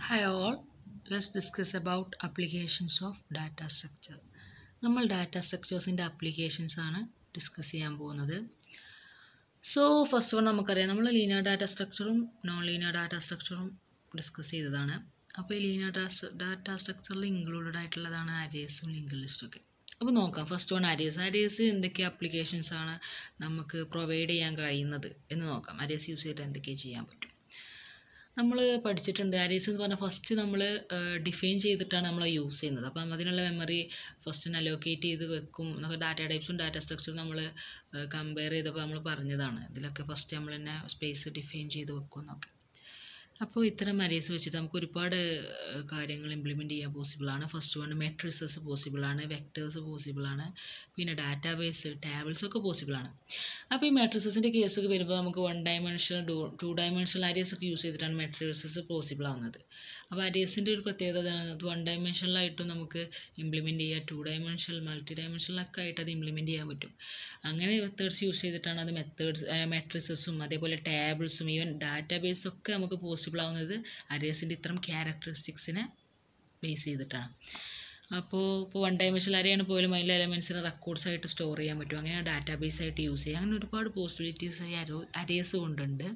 Hi all, let's discuss about applications of data structure. നമ്മൾ data സ്ട്രക്ചേഴ്സിൻ്റെ applications ആണ് discuss ചെയ്യാൻ പോകുന്നത് സോ ഫസ്റ്റ് വൺ നമുക്കറിയാം നമ്മൾ ലീനിയർ ഡാറ്റ സ്ട്രക്ചറും നോൺ ലീനിയർ ഡാറ്റ സ്ട്രക്ചറും ഡിസ്കസ് ചെയ്തതാണ് അപ്പോൾ ഈ ലീനിയർ ഡാറ്റ സ്ട്രക്ചറിൽ ഇൻക്ലൂഡഡ് ആയിട്ടുള്ളതാണ് അരേസും ലിങ്ക് ലിസ്റ്റും ഒക്കെ അപ്പോൾ നോക്കാം ഫസ്റ്റ് വൺ അരേസ് അരേസ് എന്തൊക്കെ അപ്ലിക്കേഷൻസ് ആണ് നമുക്ക് പ്രൊവൈഡ് ചെയ്യാൻ കഴിയുന്നത് എന്ന് നോക്കാം അരേസ് യൂസ് ചെയ്തിട്ട് എന്തൊക്കെ ചെയ്യാൻ പറ്റും നമ്മൾ പഠിച്ചിട്ടുണ്ട് അരേസ് എന്ന് പറഞ്ഞാൽ ഫസ്റ്റ് നമ്മൾ ഡിഫൈൻ ചെയ്തിട്ടാണ് നമ്മൾ യൂസ് ചെയ്യുന്നത് അപ്പം അതിനുള്ള മെമ്മറി ഫസ്റ്റ് അലോക്കേറ്റ് ചെയ്ത് വെക്കും എന്നൊക്കെ ഡാറ്റ ടൈപ്സും ഡാറ്റ സ്ട്രക്ചറും നമ്മൾ കമ്പയർ ചെയ്തപ്പോൾ നമ്മൾ പറഞ്ഞതാണ് ഇതിലൊക്കെ ഫസ്റ്റ് നമ്മൾ തന്നെ സ്പേസ് ഡിഫൈൻ ചെയ്ത് വെക്കും എന്നൊക്കെ അപ്പോൾ ഇത്തരം അരേസ് വെച്ചിട്ട് നമുക്ക് ഒരുപാട് കാര്യങ്ങൾ ഇംപ്ലിമെൻറ്റ് ചെയ്യാൻ പോസിബിളാണ് ഫസ്റ്റ് വൺ മെട്രിസസ് പോസിബിളാണ് വെക്ടേഴ്സ് പോസിബിളാണ് പിന്നെ ഡാറ്റാബേസ് ടാബിൾസ് ഒക്കെ പോസിബിളാണ് അപ്പോൾ ഈ മെട്രിസസിൻ്റെ കേസൊക്കെ വരുമ്പോൾ നമുക്ക് one dimensional two two dimensional arrays ഒക്കെ യൂസ് ചെയ്തിട്ടാണ് മെട്രിസസ് പോസിബിൾ ആവുന്നത് അപ്പോൾ അരേസിൻ്റെ ഒരു പ്രത്യേകത അത് വൺ ഡയമെൻഷനിലായിട്ടും നമുക്ക് ഇംപ്ലിമെൻറ്റ് ചെയ്യാം ടു ഡയമെൻഷണൽ മൾട്ടി ഡയമെൻഷനിലൊക്കെ ആയിട്ട് അത് ഇംപ്ലിമെൻറ്റ് ചെയ്യാൻ പറ്റും അങ്ങനെ മെത്തേഡ്സ് യൂസ് ചെയ്തിട്ടാണ് അത് മെത്തേഡ്സ് മെട്രിസസും അതേപോലെ ടാബിൾസും ഈവൻ ഡാറ്റാബേസും ഒക്കെ നമുക്ക് പോസിബിൾ ആവുന്നത് അരേസിൻ്റെ ഇത്തരം ക്യാരക്ടറിസ്റ്റിക്സിനെ ബേസ് ചെയ്തിട്ടാണ് അപ്പോൾ ഇപ്പോൾ വൺ ഡയമെൻഷണൽ അരയാണ് പോലും അതിലെ എലമെൻസിനെ റെക്കോർഡ്സ് ആയിട്ട് സ്റ്റോർ ചെയ്യാൻ പറ്റും അങ്ങനെ ഡാറ്റാബേസ് ആയിട്ട് യൂസ് ചെയ്യാം അങ്ങനെ ഒരുപാട് പോസിബിലിറ്റീസ് ഈ അരോ അരേസ് കൊണ്ടുണ്ട്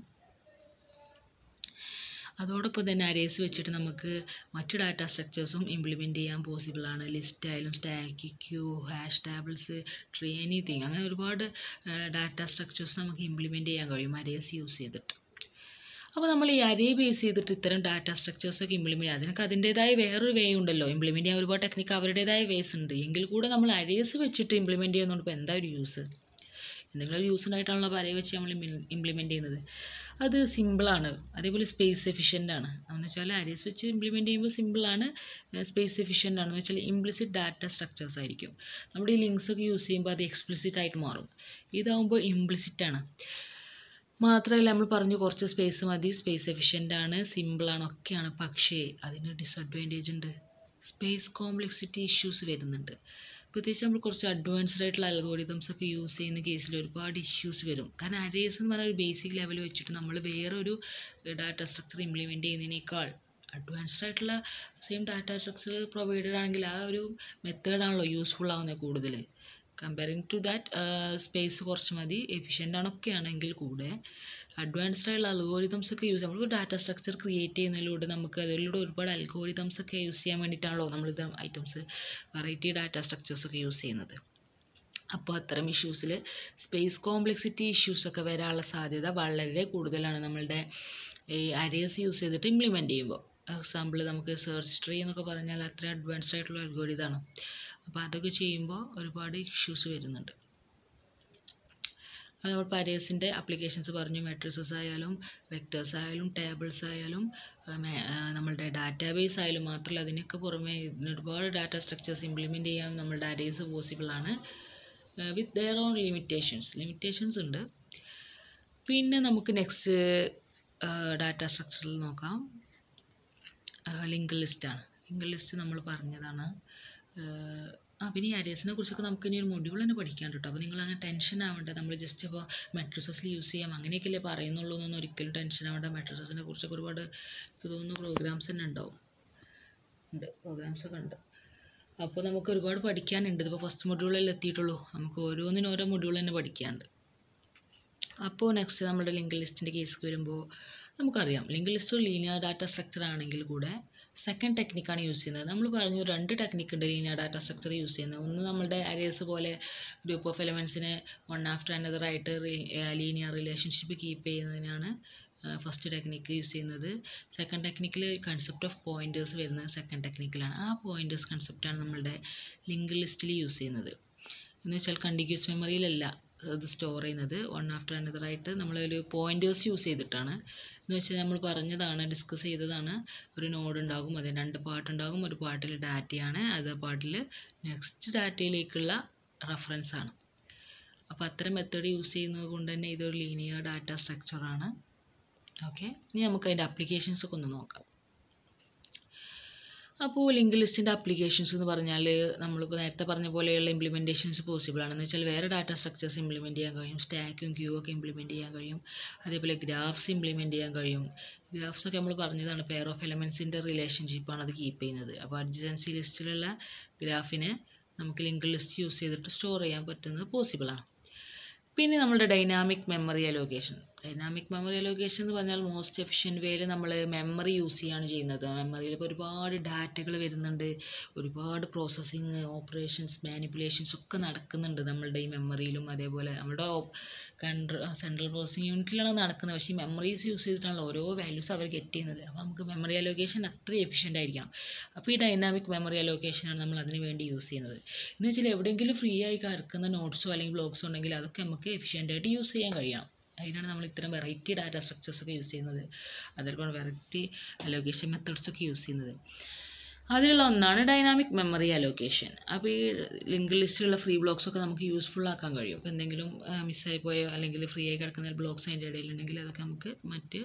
അതോടൊപ്പം തന്നെ അരേസ് വെച്ചിട്ട് നമുക്ക് മറ്റ് ഡാറ്റ സ്ട്രക്ചേഴ്സും ഇംപ്ലിമെൻറ്റ് ചെയ്യാൻ പോസിബിളാണ് ലിസ്റ്റ് ആയാലും stack queue hash tables tree anything അങ്ങനെ ഒരുപാട് ഡാറ്റ സ്ട്രക്ചേഴ്സ് നമുക്ക് ഇംപ്ലിമെൻറ്റ് ചെയ്യാൻ കഴിയും അരേസ് യൂസ് ചെയ്തിട്ട് അപ്പോൾ നമ്മൾ ഈ അരേ ബേസ് ചെയ്തിട്ട് ഇത്തരം ഡാറ്റ സ്ട്രക്ചേഴ്സൊക്കെ ഇംപ്ലിമെൻറ്റ് ചെയ്യുക അതിനൊക്കെ അതിൻ്റേതായ വേറൊരു വേ ഉണ്ടല്ലോ ഇംപ്ലിമെൻറ്റ് ചെയ്യാൻ ഒരുപാട് ടെക്നിക്ക് അവരുടേതായ വേസ് ഉണ്ട് എങ്കിൽ കൂടെ നമ്മൾ അരേസ് വെച്ചിട്ട് ഇംപ്ലിമെൻറ്റ് ചെയ്യുന്നതുകൊണ്ട് ഇപ്പോൾ എന്താ ഒരു യൂസ് എന്തെങ്കിലും ഒരു യൂസിനായിട്ടാണല്ലോ അപ്പോൾ അരേ വെച്ച് നമ്മൾ ഇംപ്ലിമെൻറ്റ് ചെയ്യുന്നത് അത് സിമ്പിളാണ് അതേപോലെ സ്പേസ് എഫിഷ്യൻ്റ് ആണ് എന്ന് വെച്ചാൽ അരേസ് വെച്ച് ഇംപ്ലിമെൻറ്റ് ചെയ്യുമ്പോൾ സിമ്പിളാണ് സ്പേസ് എഫിഷ്യൻ്റ് ആണെന്ന് വെച്ചാൽ ഇംപ്ലിസിറ്റ് ഡാറ്റ സ്ട്രക്ചേഴ്സ് ആയിരിക്കും നമ്മുടെ ഈ ലിങ്ക്സ് ഒക്കെ യൂസ് ചെയ്യുമ്പോൾ അത് എക്സ്പ്ലിസിറ്റ് ആയിട്ട് മാറും ഇതാവുമ്പോൾ ഇംപ്ലിസിറ്റ് ആണ് മാത്രമല്ല നമ്മൾ പറഞ്ഞു കുറച്ച് സ്പേസ് മതി സ്പേസ് എഫിഷ്യൻ്റ് ആണ് സിമ്പിളാണ് ഒക്കെയാണ് പക്ഷേ അതിന് ഡിസഡ്വാൻറ്റേജ് ഉണ്ട് സ്പേസ് കോംപ്ലക്സിറ്റി ഇഷ്യൂസ് വരുന്നുണ്ട് പ്രത്യേകിച്ച് നമ്മൾ കുറച്ച് അഡ്വാൻസ്ഡ് ആയിട്ടുള്ള അൽഗോരിതംസ് ഒക്കെ യൂസ് ചെയ്യുന്ന കേസിൽ ഒരുപാട് ഇഷ്യൂസ് വരും കാരണം അരേസ് എന്ന് പറഞ്ഞാൽ ഒരു ബേസിക് ലെവൽ വെച്ചിട്ട് നമ്മൾ വേറൊരു ഡാറ്റ സ്ട്രക്ചർ ഇംപ്ലിമെൻറ്റ് ചെയ്യുന്നതിനേക്കാൾ അഡ്വാൻസ്ഡ് ആയിട്ടുള്ള സെയിം ഡാറ്റ സ്ട്രക്ചർ പ്രൊവൈഡഡ് ആണെങ്കിൽ ആ ഒരു മെത്തേഡാണല്ലോ യൂസ്ഫുൾ ആവുന്നത് കൂടുതൽ കമ്പയറിങ് ടു ദാറ്റ് സ്പേസ് കുറച്ച് മതി എഫിഷ്യൻ്റ് ആണൊക്കെ ആണെങ്കിൽ കൂടെ അഡ്വാൻസ്ഡ് ആയിട്ടുള്ള അൽഗോരിതംസ് ഒക്കെ യൂസ് നമ്മൾ ഡാറ്റ സ്ട്രക്ചർ ക്രിയേറ്റ് ചെയ്യുന്നതിലൂടെ നമുക്ക് അതിലൂടെ ഒരുപാട് അൽഗോരിതംസ് ഒക്കെ യൂസ് ചെയ്യാൻ വേണ്ടിയിട്ടാണല്ലോ നമ്മൾ ഇത് ഐറ്റംസ് വെറൈറ്റി ഡാറ്റ സ്ട്രക്ചേഴ്സ് ഒക്കെ യൂസ് ചെയ്യുന്നത് അപ്പോൾ അത്തരം ഇഷ്യൂസിൽ സ്പേസ് കോംപ്ലക്സിറ്റി ഇഷ്യൂസൊക്കെ വരാനുള്ള സാധ്യത വളരെ കൂടുതലാണ് നമ്മളുടെ ഈ അരേസ് യൂസ് ചെയ്തിട്ട് ഇംപ്ലിമെൻറ്റ് ചെയ്യുമ്പോൾ എക്സാമ്പിൾ നമുക്ക് സെർച്ച് ട്രീ എന്നൊക്കെ പറഞ്ഞാൽ അത്ര അഡ്വാൻസ്ഡ് ആയിട്ടുള്ള അൽഗോരിതമാണ് അപ്പോൾ അതൊക്കെ ചെയ്യുമ്പോൾ ഒരുപാട് ഇഷ്യൂസ് വരുന്നുണ്ട് അത് നമ്മൾ പരേസിൻ്റെ അപ്ലിക്കേഷൻസ് പറഞ്ഞു മെട്രിസസ് ആയാലും വെക്ടേഴ്സ് ആയാലും ടേബിൾസ് ആയാലും നമ്മളുടെ ഡാറ്റാബേസ് ആയാലും മാത്രമല്ല അതിനൊക്കെ പുറമെ ഒരുപാട് ഡാറ്റ സ്ട്രക്ചേഴ്സ് ഇംപ്ലിമെൻറ്റ് ചെയ്യാൻ നമ്മളുടെ അരേസ് പോസിബിൾ ആണ് with their own limitations limitations ഉണ്ട് പിന്നെ നമുക്ക് നെക്സ്റ്റ് ഡാറ്റ സ്ട്രക്ചറിൽ നോക്കാം ലിങ്ക് ലിസ്റ്റാണ് ലിങ്ക് ലിസ്റ്റ് നമ്മൾ പറഞ്ഞതാണ് ആ പിന്നെ ഈ അരേസിനെ കുറിച്ചൊക്കെ നമുക്ക് ഇനി ഒരു മൊഡ്യൂൾ തന്നെ പഠിക്കാൻ കേട്ടോ അപ്പോൾ നിങ്ങൾ അങ്ങനെ ടെൻഷൻ ആവേണ്ട നമ്മൾ ജസ്റ്റ് ഇപ്പോൾ മെട്രിസസിൽ യൂസ് ചെയ്യാം അങ്ങനെയൊക്കെയല്ലേ പറയുന്നുള്ളൂ എന്നൊന്നും ഒരിക്കലും ടെൻഷൻ ആവേണ്ട മെട്രിസസിനെ കുറിച്ചൊക്കെ ഒരുപാട് എനിക്ക് തോന്നുന്നു പ്രോഗ്രാംസ് തന്നെ ഉണ്ടാവും ഉണ്ട് പ്രോഗ്രാംസ് ഒക്കെ ഉണ്ട് അപ്പോൾ നമുക്ക് ഒരുപാട് പഠിക്കാനുണ്ട് ഇതിപ്പോൾ ഫസ്റ്റ് മൊഡ്യൂളിൽ എത്തിയിട്ടുള്ളൂ നമുക്ക് ഓരോന്നിനും ഓരോ മൊഡ്യൂൾ തന്നെ പഠിക്കാനുണ്ട് അപ്പോൾ നെക്സ്റ്റ് നമ്മുടെ ലിങ്ക് ലിസ്റ്റിൻ്റെ കേസ് വരുമ്പോൾ നമുക്കറിയാം ലിങ്ക് ലിസ്റ്റ് ഒരു ലീനിയർ ഡാറ്റ സ്ട്രക്ചർ ആണെങ്കിൽ കൂടെ സെക്കൻഡ് ടെക്നിക്കാണ് യൂസ് ചെയ്യുന്നത് നമ്മൾ പറഞ്ഞു രണ്ട് ടെക്നിക്ക് ഉണ്ട് ലീനിയർ ഡാറ്റ സ്ട്രക്ചർ യൂസ് ചെയ്യുന്നത് ഒന്ന് നമ്മുടെ അരേസ് പോലെ ഗ്രൂപ്പ് ഓഫ് എലമെൻസിനെ വൺ ആഫ്റ്റർ അനദർ ആയിട്ട് ലീനിയർ റിലേഷൻഷിപ്പ് കീപ്പ് ചെയ്യുന്നതിനാണ് ഫസ്റ്റ് ടെക്നിക്ക് യൂസ് ചെയ്യുന്നത് സെക്കൻഡ് ടെക്നിക്കിൽ കൺസെപ്റ്റ് ഓഫ് പോയിൻറ്റേഴ്സ് വരുന്നത് സെക്കൻഡ് ടെക്നിക്കിലാണ് ആ പോയിൻറ്റേഴ്സ് കൺസെപ്റ്റാണ് നമ്മളുടെ ലിങ്ക് ലിസ്റ്റിൽ യൂസ് ചെയ്യുന്നത് എന്ന് വെച്ചാൽ കണ്ടിന്യൂസ് മെമ്മറിയിലല്ല അത് സ്റ്റോർ ചെയ്യുന്നത് വൺ ആഫ്റ്റർ അനദർ ആയിട്ട് നമ്മളൊരു പോയിൻറ്റേഴ്സ് യൂസ് ചെയ്തിട്ടാണ് എന്ന് വെച്ചാൽ നമ്മൾ പറഞ്ഞതാണ് ഡിസ്കസ് ചെയ്തതാണ് ഒരു നോഡ് ഉണ്ടാകും അതിന് രണ്ട് പാർട്ട് ഉണ്ടാകും ഒരു പാർട്ടിൽ ഡാറ്റയാണ് അത് പാർട്ടിൽ നെക്സ്റ്റ് ഡാറ്റയിലേക്കുള്ള റെഫറൻസ് ആണ് അപ്പോൾ അത്തരം മെത്തേഡ് യൂസ് ചെയ്യുന്നത് കൊണ്ട് തന്നെ ഇതൊരു ലീനിയർ ഡാറ്റ സ്ട്രക്ചറാണ് ഓക്കെ ഇനി നമുക്ക് അതിൻ്റെ അപ്ലിക്കേഷൻസ് ഒക്കെ ഒന്ന് നോക്കാം അപ്പോൾ ലിങ്ക് ലിസ്റ്റിൻ്റെ അപ്ലിക്കേഷൻസ് എന്ന് പറഞ്ഞാൽ നമ്മളിപ്പോൾ നേരത്തെ പറഞ്ഞ പോലെയുള്ള ഇംപ്ലിമെൻറ്റേഷൻസ് പോസിബിൾ ആണ് എന്ന് വെച്ചാൽ വേറെ ഡാറ്റ സ്ട്രക്ചേഴ്സ് ഇംപ്ലിമെൻറ്റ് ചെയ്യാൻ കഴിയും സ്റ്റാക്കും ക്യൂ ഒക്കെ ഇംപ്ലിമെൻറ്റ് ചെയ്യാൻ കഴിയും അതേപോലെ ഗ്രാഫ്സ് ഇംപ്ലിമെൻറ്റ് ചെയ്യാൻ കഴിയും ഗ്രാഫ്സ് ഒക്കെ നമ്മൾ പറഞ്ഞതാണ് പെയർ ഓഫ് എലമെൻസിൻ്റെ റിലേഷൻഷിപ്പാണ് അത് കീപ്പ് ചെയ്യുന്നത് അപ്പോൾ അഡ്ജൻസി ലിസ്റ്റിലുള്ള ഗ്രാഫിനെ നമുക്ക് ലിങ്ക് ലിസ്റ്റ് യൂസ് ചെയ്തിട്ട് സ്റ്റോർ ചെയ്യാൻ പറ്റുന്നത് പോസിബിളാണ് പിന്നെ നമ്മുടെ dynamic memory allocation dynamic memory allocation എന്ന് പറഞ്ഞാൽ മോസ്റ്റ് എഫിഷ്യൻറ്റ് വേയിൽ നമ്മൾ മെമ്മറി യൂസ് ചെയ്യാണ് ചെയ്യുന്നത് മെമ്മറിയിൽ ഇപ്പോൾ ഒരുപാട് ഡാറ്റകൾ വരുന്നുണ്ട് ഒരുപാട് പ്രോസസ്സിങ് ഓപ്പറേഷൻസ് മാനിപ്പുലേഷൻസ് ഒക്കെ നടക്കുന്നുണ്ട് നമ്മളുടെ ഈ മെമ്മറിയിലും അതേപോലെ നമ്മുടെ കൺട്ര സെൻട്രൽ പ്രോസസ്സിംഗ് യൂണിറ്റിലാണ് നടക്കുന്നത് പക്ഷേ ഈ മെമ്മറീസ് യൂസ് ചെയ്തിട്ടാണ് ഓരോ വാല്യൂസ് അവർ ഗെറ്റ് ചെയ്യുന്നത് അപ്പോൾ നമുക്ക് മെമ്മറി അലോക്കേഷൻ അത്ര എഫിഷ്യൻ്റ് ആയിരിക്കണം അപ്പോൾ ഈ ഡൈനാമിക് മെമ്മറി അലോക്കേഷനാണ് നമ്മൾ അതിന് വേണ്ടി യൂസ് ചെയ്യുന്നത് എന്ന് വെച്ചാൽ എവിടെയെങ്കിലും ഫ്രീ ആയി കറക്കുന്ന നോട്ട്സോ അല്ലെങ്കിൽ ബ്ലോഗ്സോ ഉണ്ടെങ്കിൽ അതൊക്കെ നമുക്ക് എഫിഷ്യൻ്റ് ആയിട്ട് യൂസ് ചെയ്യാൻ കഴിയണം അതിനാണ് നമ്മൾ ഇത്തരം വെറൈറ്റി ഡാറ്റ സ്ട്രക്ചേഴ്സ് ഒക്കെ യൂസ് ചെയ്യുന്നത് അതേപോലെ വെറൈറ്റി അലോക്കേഷൻ മെത്തേഡ്സ് ഒക്കെ യൂസ് ചെയ്യുന്നത് അതിലുള്ള ഒന്നാണ് ഡൈനാമിക് മെമ്മറി അലോക്കേഷൻ അപ്പോൾ ഈ ലിങ്ക് ലിസ്റ്റിലുള്ള ഫ്രീ ബ്ലോക്സ് ഒക്കെ നമുക്ക് യൂസ്ഫുൾ ആക്കാൻ കഴിയും അപ്പോൾ എന്തെങ്കിലും മിസ്സായി പോയോ അല്ലെങ്കിൽ ഫ്രീ ആയി കിടക്കുന്ന ബ്ലോക്സ് അതിൻ്റെ ഇടയിലുണ്ടെങ്കിൽ അതൊക്കെ നമുക്ക് മറ്റ്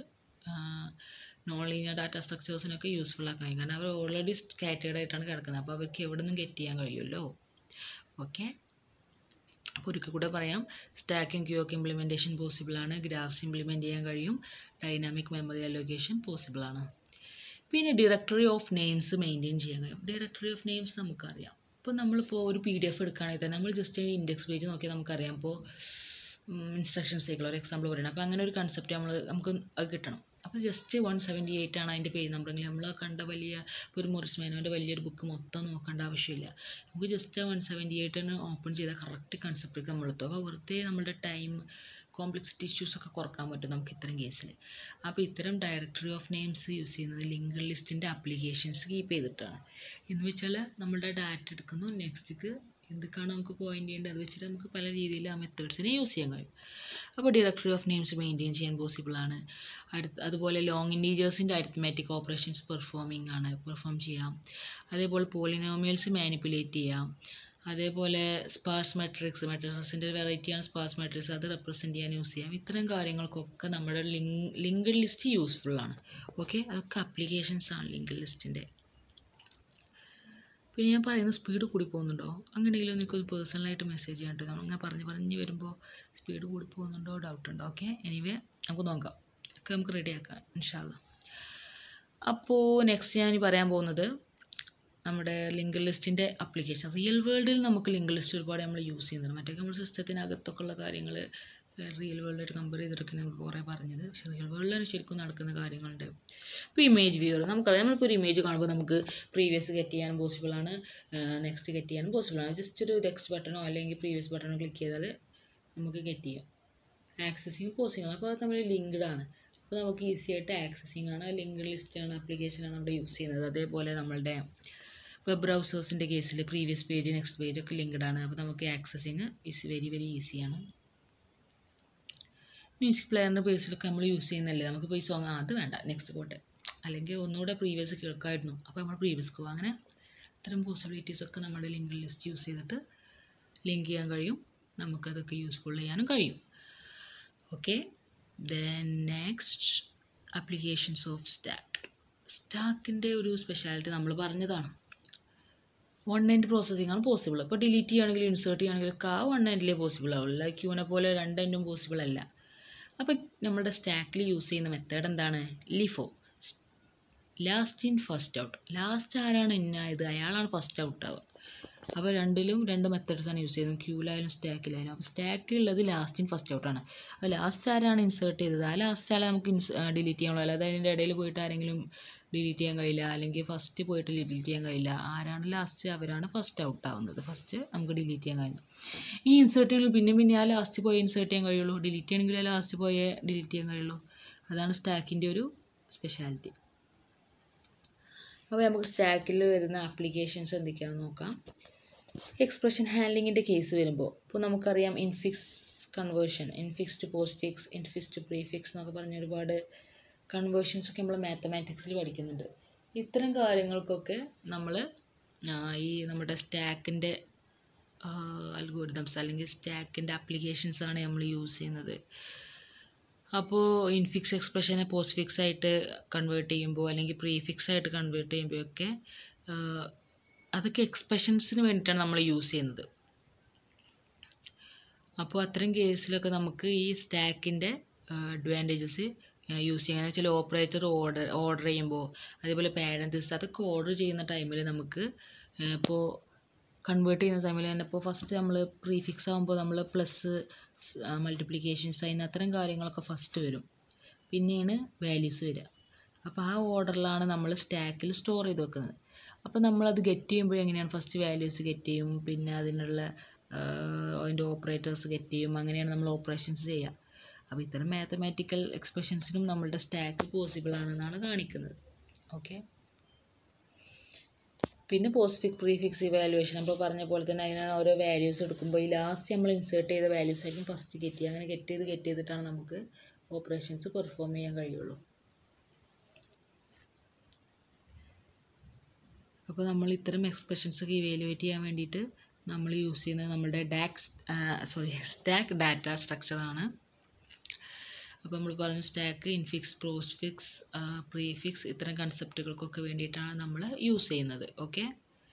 നോൺ ലീനിയർ ഡാറ്റ സ്ട്രക്ചേഴ്സിനൊക്കെ യൂസ്ഫുൾ ആക്കാൻ കഴിയും കാരണം അവർ ഓൾറെഡി സ്കാറ്റേഡ് ആയിട്ടാണ് കിടക്കുന്നത് അപ്പോൾ അവർക്ക് എവിടെ നിന്നും ഗെറ്റ് ചെയ്യാൻ കഴിയുമല്ലോ ഓക്കെ അപ്പോൾ ഒരിക്കൽ കൂടെ പറയാം സ്റ്റാക്കിംഗ് ക്യൂ ഒക്കെ ഇംപ്ലിമെൻറ്റേഷൻ പോസിബിളാണ് ഗ്രാഫ്സ് ഇംപ്ലിമെൻറ്റ് ചെയ്യാൻ കഴിയും ഡൈനാമിക് മെമ്മറി അലോക്കേഷൻ പോസിബിളാണ് പിന്നെ ഡയറക്ടറി ഓഫ് നെയിംസ് മെയിൻറ്റെയിൻ ചെയ്യാൻ കഴിയും ഡയറക്ടറി ഓഫ് നെയിംസ് നമുക്കറിയാം ഇപ്പോൾ നമ്മളിപ്പോൾ ഒരു പി ഡി എഫ് എടുക്കുകയാണെങ്കിൽ തന്നെ നമ്മൾ ജസ്റ്റ് ഇൻഡെക്സ് പേജ് നോക്കിയാൽ നമുക്കറിയാം ഇപ്പോൾ ഇൻസ്ട്രക്ഷൻസ് സൈക്കിൾ ഒരു എക്സാമ്പിൾ പറയണം അപ്പോൾ അങ്ങനെ ഒരു കൺസെപ്റ്റ് നമ്മൾ നമുക്ക് അത് കിട്ടണം അപ്പോൾ ജസ്റ്റ് വൺ സെവൻറ്റി എയ്റ്റ് ആണ് അതിൻ്റെ പേജ് നമ്പറെങ്കിൽ നമ്മൾ കണ്ട വലിയ ഇപ്പോൾ ഒരു മൊറിസ് മേനോൻ്റെ വലിയൊരു ബുക്ക് മൊത്തം നോക്കേണ്ട ആവശ്യമില്ല നമുക്ക് ജസ്റ്റ് വൺ സെവൻറ്റി എയ്റ്റ് ആണ് ഓപ്പൺ ചെയ്താൽ കറക്റ്റ് കൺസെപ്റ്റ് നമ്മളെത്തും അപ്പോൾ വെറുതെ നമ്മുടെ ടൈം കോംപ്ലക്സിറ്റി ഇഷ്യൂസ് ഒക്കെ കുറക്കാൻ പറ്റും നമുക്ക് ഇത്തരം കേസിൽ അപ്പോൾ ഇത്തരം ഡയറക്ടറി ഓഫ് നെയിംസ് യൂസ് ചെയ്യുന്നത് ലിങ്ക് ലിസ്റ്റിൻ്റെ ആപ്ലിക്കേഷൻസ് കീപ്പ് ചെയ്തിട്ടാണ് എന്ന് വെച്ചാൽ നമ്മുടെ ഡാറ്റ എടുക്കുന്നു നെക്സ്റ്റിക്ക് എന്തൊക്കെയാണ് നമുക്ക് പോയിന്റ് ചെയ്യേണ്ടത് അത് വെച്ചിട്ട് നമുക്ക് പല രീതിയിൽ ആ മെത്തേഡ്സിനെ യൂസ് ചെയ്യാൻ കഴിയും അപ്പോൾ ഡയറക്ടറി ഓഫ് നെയിംസ് മെയിൻറ്റെയിൻ ചെയ്യാൻ പോസിബിൾ ആണ് അടുത്ത് അതുപോലെ ലോങ് ഇൻറ്റീജേഴ്സിൻ്റെ അരിത്മാറ്റിക് ഓപ്പറേഷൻസ് പെർഫോമിംഗ് ആണ് പെർഫോം ചെയ്യാം അതേപോലെ പോളിനോമിയൽസ് മാനിപ്പുലേറ്റ് ചെയ്യാം അതേപോലെ സ്പാസ് മെട്രിക്സ് മെട്രിക്സിൻ്റെ വെറൈറ്റിയാണ് സ്പാസ് മെട്രിക്സ് അത് റെപ്രസെൻറ്റ് ചെയ്യാൻ യൂസ് ചെയ്യാം ഇത്തരം കാര്യങ്ങൾക്കൊക്കെ നമ്മുടെ ലിങ്ക് ലിങ്ക്ഡ് ലിസ്റ്റ് യൂസ്ഫുൾ ആണ് ഓക്കെ അതൊക്കെ അപ്ലിക്കേഷൻസ് ആണ് ലിങ്ക്ഡ് ലിസ്റ്റിൻ്റെ പിന്നെ ഞാൻ പറയുന്ന സ്പീഡ് കൂടി പോകുന്നുണ്ടോ അങ്ങനെയെങ്കിലും എനിക്കൊരു പേഴ്സണലായിട്ട് മെസ്സേജ് ചെയ്യാൻ കേട്ടോ അങ്ങനെ പറഞ്ഞ് പറഞ്ഞ് വരുമ്പോൾ സ്പീഡ് കൂടി പോകുന്നുണ്ടോ ഡൗട്ട് ഉണ്ടോ ഓക്കെ എനിവേ നമുക്ക് നോക്കാം ഒക്കെ നമുക്ക് റെഡിയാക്കാം ഇൻഷാല്ല അപ്പോൾ നെക്സ്റ്റ് ഞാൻ പറയാൻ പോകുന്നത് നമ്മുടെ ലിങ്ക് ലിസ്റ്റിൻ്റെ അപ്ലിക്കേഷൻ റിയൽ വേൾഡിൽ നമുക്ക് ലിങ്ക് ലിസ്റ്റ് ഒരുപാട് നമ്മൾ യൂസ് ചെയ്യുന്നുണ്ട് മറ്റേ നമ്മൾ സിസ്റ്റത്തിനകത്തൊക്കെ ഉള്ള കാര്യങ്ങൾ റിയൽ വേൾഡായിട്ട് കമ്പയർ ചെയ്തിട്ടൊക്കെ നമ്മൾ കുറേ പറഞ്ഞത് പക്ഷേ റിയൽ വേൾഡിലാണ് ശരിക്കും നടക്കുന്ന കാര്യങ്ങളുണ്ട് ഇപ്പോൾ ഇമേജ് വ്യൂവർ നമുക്കറിയാം നമ്മളിപ്പോൾ ഒരു ഇമേജ് കാണുമ്പോൾ നമുക്ക് പ്രീവിയസ് ഗെറ്റ് ചെയ്യാനും പോസിബിളാണ് നെക്സ്റ്റ് ഗെറ്റ് ചെയ്യാനും പോസിബിളാണ് ജസ്റ്റ് ഒരു ടെക്സ്റ്റ് ബട്ടണോ അല്ലെങ്കിൽ പ്രീവിയസ് ബട്ടണോ ക്ലിക്ക് ചെയ്താൽ നമുക്ക് ഗെറ്റ് ചെയ്യും ആക്സസിങ് പോസിബിൾ അപ്പോൾ അത് തമ്മിൽ ലിങ്ക്ഡ് ആണ് അപ്പോൾ നമുക്ക് ഈസി ആയിട്ട് ആക്സസിങ് ആണ് ലിങ്ക്ഡ് ലിസ്റ്റാണ് ആപ്ലിക്കേഷനാണ് അവിടെ യൂസ് ചെയ്യുന്നത് അതേപോലെ നമ്മളുടെ വെബ് ബ്രൗസേഴ്സിൻ്റെ കേസിൽ പ്രീവിയസ് പേജ് നെക്സ്റ്റ് പേജ് ഒക്കെ ലിങ്ക്ഡ് ആണ് അപ്പോൾ നമുക്ക് ആക്സസിങ് ഈസ് വെരി വെരി ഈസിയാണ് മ്യൂസിക് പ്ലെയറിൻ്റെ ബേസിലൊക്കെ നമ്മൾ യൂസ് ചെയ്യുന്നല്ലേ നമുക്കിപ്പോൾ ഈ സോങ് അത് വേണ്ട നെക്സ്റ്റ് പോട്ടെ അല്ലെങ്കിൽ ഒന്നുകൂടെ പ്രീവിയസ് കേൾക്കായിരുന്നു അപ്പോൾ നമ്മൾ പ്രീവിയസ് പോകും അങ്ങനെ ഇത്തരം പോസിബിലിറ്റീസ് ഒക്കെ നമ്മുടെ ലിങ്ക് ലിസ്റ്റ് യൂസ് ചെയ്തിട്ട് ലിങ്ക് ചെയ്യാൻ കഴിയും നമുക്കതൊക്കെ യൂസ്ഫുൾ ചെയ്യാനും കഴിയും okay then next applications of stack സ്റ്റാക്കിൻ്റെ ഒരു സ്പെഷ്യാലിറ്റി നമ്മൾ പറഞ്ഞതാണ് വൺ എൻഡ് പ്രോസസ്സിംഗ് ആണ് പോസിബിൾ ഇപ്പോൾ ഡിലീറ്റ് ചെയ്യുകയാണെങ്കിലും ഇൻസേർട്ട് ചെയ്യുകയാണെങ്കിലും ഒക്കെ ആ വൺ എൻഡിലേ പോസിബിൾ ആവുള്ളൂ ക്യൂനെ പോലെ രണ്ട് എൻഡും പോസിബിൾ അല്ല അപ്പോൾ നമ്മുടെ സ്റ്റാക്കിൽ യൂസ് ചെയ്യുന്ന മെത്തേഡ് എന്താണ് LIFO last in first out last ആരാണ് ഇന്നായത് അയാളാണ് ഫസ്റ്റ് ഔട്ട് ആവുക അപ്പോൾ രണ്ടിലും രണ്ട് മെത്തേഡ്സാണ് യൂസ് ചെയ്യുന്നത് ക്യൂലായാലും സ്റ്റാക്കിലായാലും അപ്പോൾ സ്റ്റാക്കിലുള്ളത് ലാസ്റ്റ് ഇൻ ഫസ്റ്റ് ഔട്ടാണ് അപ്പോൾ ലാസ്റ്റ് ആരാണ് ഇൻസേർട്ട് ചെയ്തത് ആ ലാസ്റ്റ് ആളെ നമുക്ക് ഇൻസ് ഡിലീറ്റ് ചെയ്യാൻ കഴിയില്ല അതായത് അതിൻ്റെ ഇടയിൽ പോയിട്ട് ആരെങ്കിലും ഡിലീറ്റ് ചെയ്യാൻ കഴിയില്ല അല്ലെങ്കിൽ ഫസ്റ്റ് പോയിട്ട് ഡിലീറ്റ് ചെയ്യാൻ കഴിയില്ല ആരാണ് ലാസ്റ്റ് അവരാണ് ഫസ്റ്റ് ഔട്ട് ആവുന്നത് ഫസ്റ്റ് നമുക്ക് ഡിലീറ്റ് ചെയ്യാൻ കഴിയുന്നത് ഈ ഇൻസേർട്ട് ചെയ്യണമെങ്കിൽ പിന്നെ പിന്നെ ആ ലാസ്റ്റ് പോയി ഇൻസേർട്ട് ചെയ്യാൻ കഴിയുള്ളൂ ഡിലീറ്റ് ചെയ്യണമെങ്കിൽ ആ ലാസ്റ്റ് പോയേ ഡിലീറ്റ് ചെയ്യാൻ കഴിയുള്ളൂ അതാണ് സ്റ്റാക്കിൻ്റെ ഒരു സ്പെഷ്യാലിറ്റി അപ്പോൾ നമുക്ക് സ്റ്റാക്കിൽ വരുന്ന ആപ്ലിക്കേഷൻസ് എന്തൊക്കെയാണെന്ന് നോക്കാം എക്സ്പ്രഷൻ ഹാൻഡ്ലിങ്ങിൻ്റെ കേസ് വരുമ്പോൾ ഇപ്പോൾ നമുക്കറിയാം infix conversion infix to postfix infix to prefix എന്നൊക്കെ പറഞ്ഞ ഒരുപാട് കൺവേർഷൻസ് ഒക്കെ നമ്മൾ മാത്തമാറ്റിക്സിൽ പഠിക്കുന്നുണ്ട് ഇത്തരം കാര്യങ്ങൾക്കൊക്കെ നമ്മൾ ഈ നമ്മുടെ സ്റ്റാക്കിൻ്റെ അൽഗോരിതംസ് അല്ലെങ്കിൽ സ്റ്റാക്കിൻ്റെ ആപ്ലിക്കേഷൻസ് ആണ് നമ്മൾ യൂസ് ചെയ്യുന്നത് അപ്പോൾ ഇൻഫിക്സ് എക്സ്പ്രഷനെ പോസ്റ്റ് ഫിക്സ് ആയിട്ട് കൺവേർട്ട് ചെയ്യുമ്പോൾ അല്ലെങ്കിൽ പ്രീ ഫിക്സ് ആയിട്ട് കൺവേർട്ട് ചെയ്യുമ്പോഴൊക്കെ അതൊക്കെ എക്സ്പ്രഷൻസിന് വേണ്ടിയിട്ടാണ് നമ്മൾ യൂസ് ചെയ്യുന്നത് അപ്പോൾ അത്തരം കേസിലൊക്കെ നമുക്ക് ഈ സ്റ്റാക്കിൻ്റെ അഡ്വാൻറ്റേജസ് യൂസ് ചെയ്യാൻ വെച്ചാൽ ഓപ്പറേറ്റർ ഓർഡർ ഓർഡർ ചെയ്യുമ്പോൾ അതേപോലെ പാരൻറ്റീസ് അതൊക്കെ ഓർഡർ ചെയ്യുന്ന ടൈമിൽ നമുക്ക് ഇപ്പോൾ കൺവേർട്ട് ചെയ്യുന്ന ടൈമിൽ തന്നെ ഇപ്പോൾ ഫസ്റ്റ് നമ്മൾ പ്രീഫിക്സ് ആകുമ്പോൾ നമ്മൾ പ്ലസ് മൾട്ടിപ്ലിക്കേഷൻ സൈൻ അത്തരം കാര്യങ്ങളൊക്കെ ഫസ്റ്റ് വരും പിന്നെയാണ് വാല്യൂസ് വരിക അപ്പോൾ ആ ഓർഡറിലാണ് നമ്മൾ സ്റ്റാക്കിൽ സ്റ്റോർ ചെയ്ത് വെക്കുന്നത് അപ്പോൾ നമ്മളത് ഗെറ്റ് ചെയ്യുമ്പോൾ എങ്ങനെയാണ് ഫസ്റ്റ് വാല്യൂസ് ഗെറ്റ് ചെയ്യും പിന്നെ അതിനുള്ള അതിൻ്റെ ഓപ്പറേറ്റേഴ്സ് ഗെറ്റ് ചെയ്യും അങ്ങനെയാണ് നമ്മൾ ഓപ്പറേഷൻസ് ചെയ്യുക അപ്പോൾ ഇത്തരം മാത്തമാറ്റിക്കൽ എക്സ്പ്രഷൻസിനും നമ്മളുടെ സ്റ്റാക്ക് പോസിബിൾ ആണെന്നാണ് കാണിക്കുന്നത് ഓക്കെ പിന്നെ പോസ്റ്റ് ഫിക് പ്രീഫിക്സ് ഇവാലുവേഷൻ നമ്മൾ പറഞ്ഞ പോലെ തന്നെ അതിന് ഓരോ വാല്യൂസ് എടുക്കുമ്പോൾ ഈ ലാസ്റ്റ് നമ്മൾ ഇൻസേർട്ട് ചെയ്ത വാല്യൂസ് ആയിരിക്കും ഫസ്റ്റ് ഗെറ്റ് ചെയ്യുക അങ്ങനെ ഗെറ്റ് ചെയ്ത് ഗെറ്റ് ചെയ്തിട്ടാണ് നമുക്ക് ഓപ്പറേഷൻസ് പെർഫോം ചെയ്യാൻ കഴിയുള്ളൂ അപ്പോൾ നമ്മൾ ഇത്തരം എക്സ്പ്രഷൻസ് ഒക്കെ ഇവാലുവേറ്റ് ചെയ്യാൻ വേണ്ടിയിട്ട് നമ്മൾ യൂസ് ചെയ്യുന്നത് നമ്മളുടെ ഡാക്സ് സോറി സ്റ്റാക്ക് ഡാറ്റ സ്ട്രക്ചറാണ് അപ്പോൾ നമ്മൾ പറഞ്ഞു സ്റ്റാക്ക് ഇൻഫിക്സ് പ്രോസ്ഫിക്സ് പ്രീഫിക്സ് ഇത്തരം കൺസെപ്റ്റുകൾക്കൊക്കെ വേണ്ടിയിട്ടാണ് നമ്മൾ യൂസ് ചെയ്യുന്നത് ഓക്കെ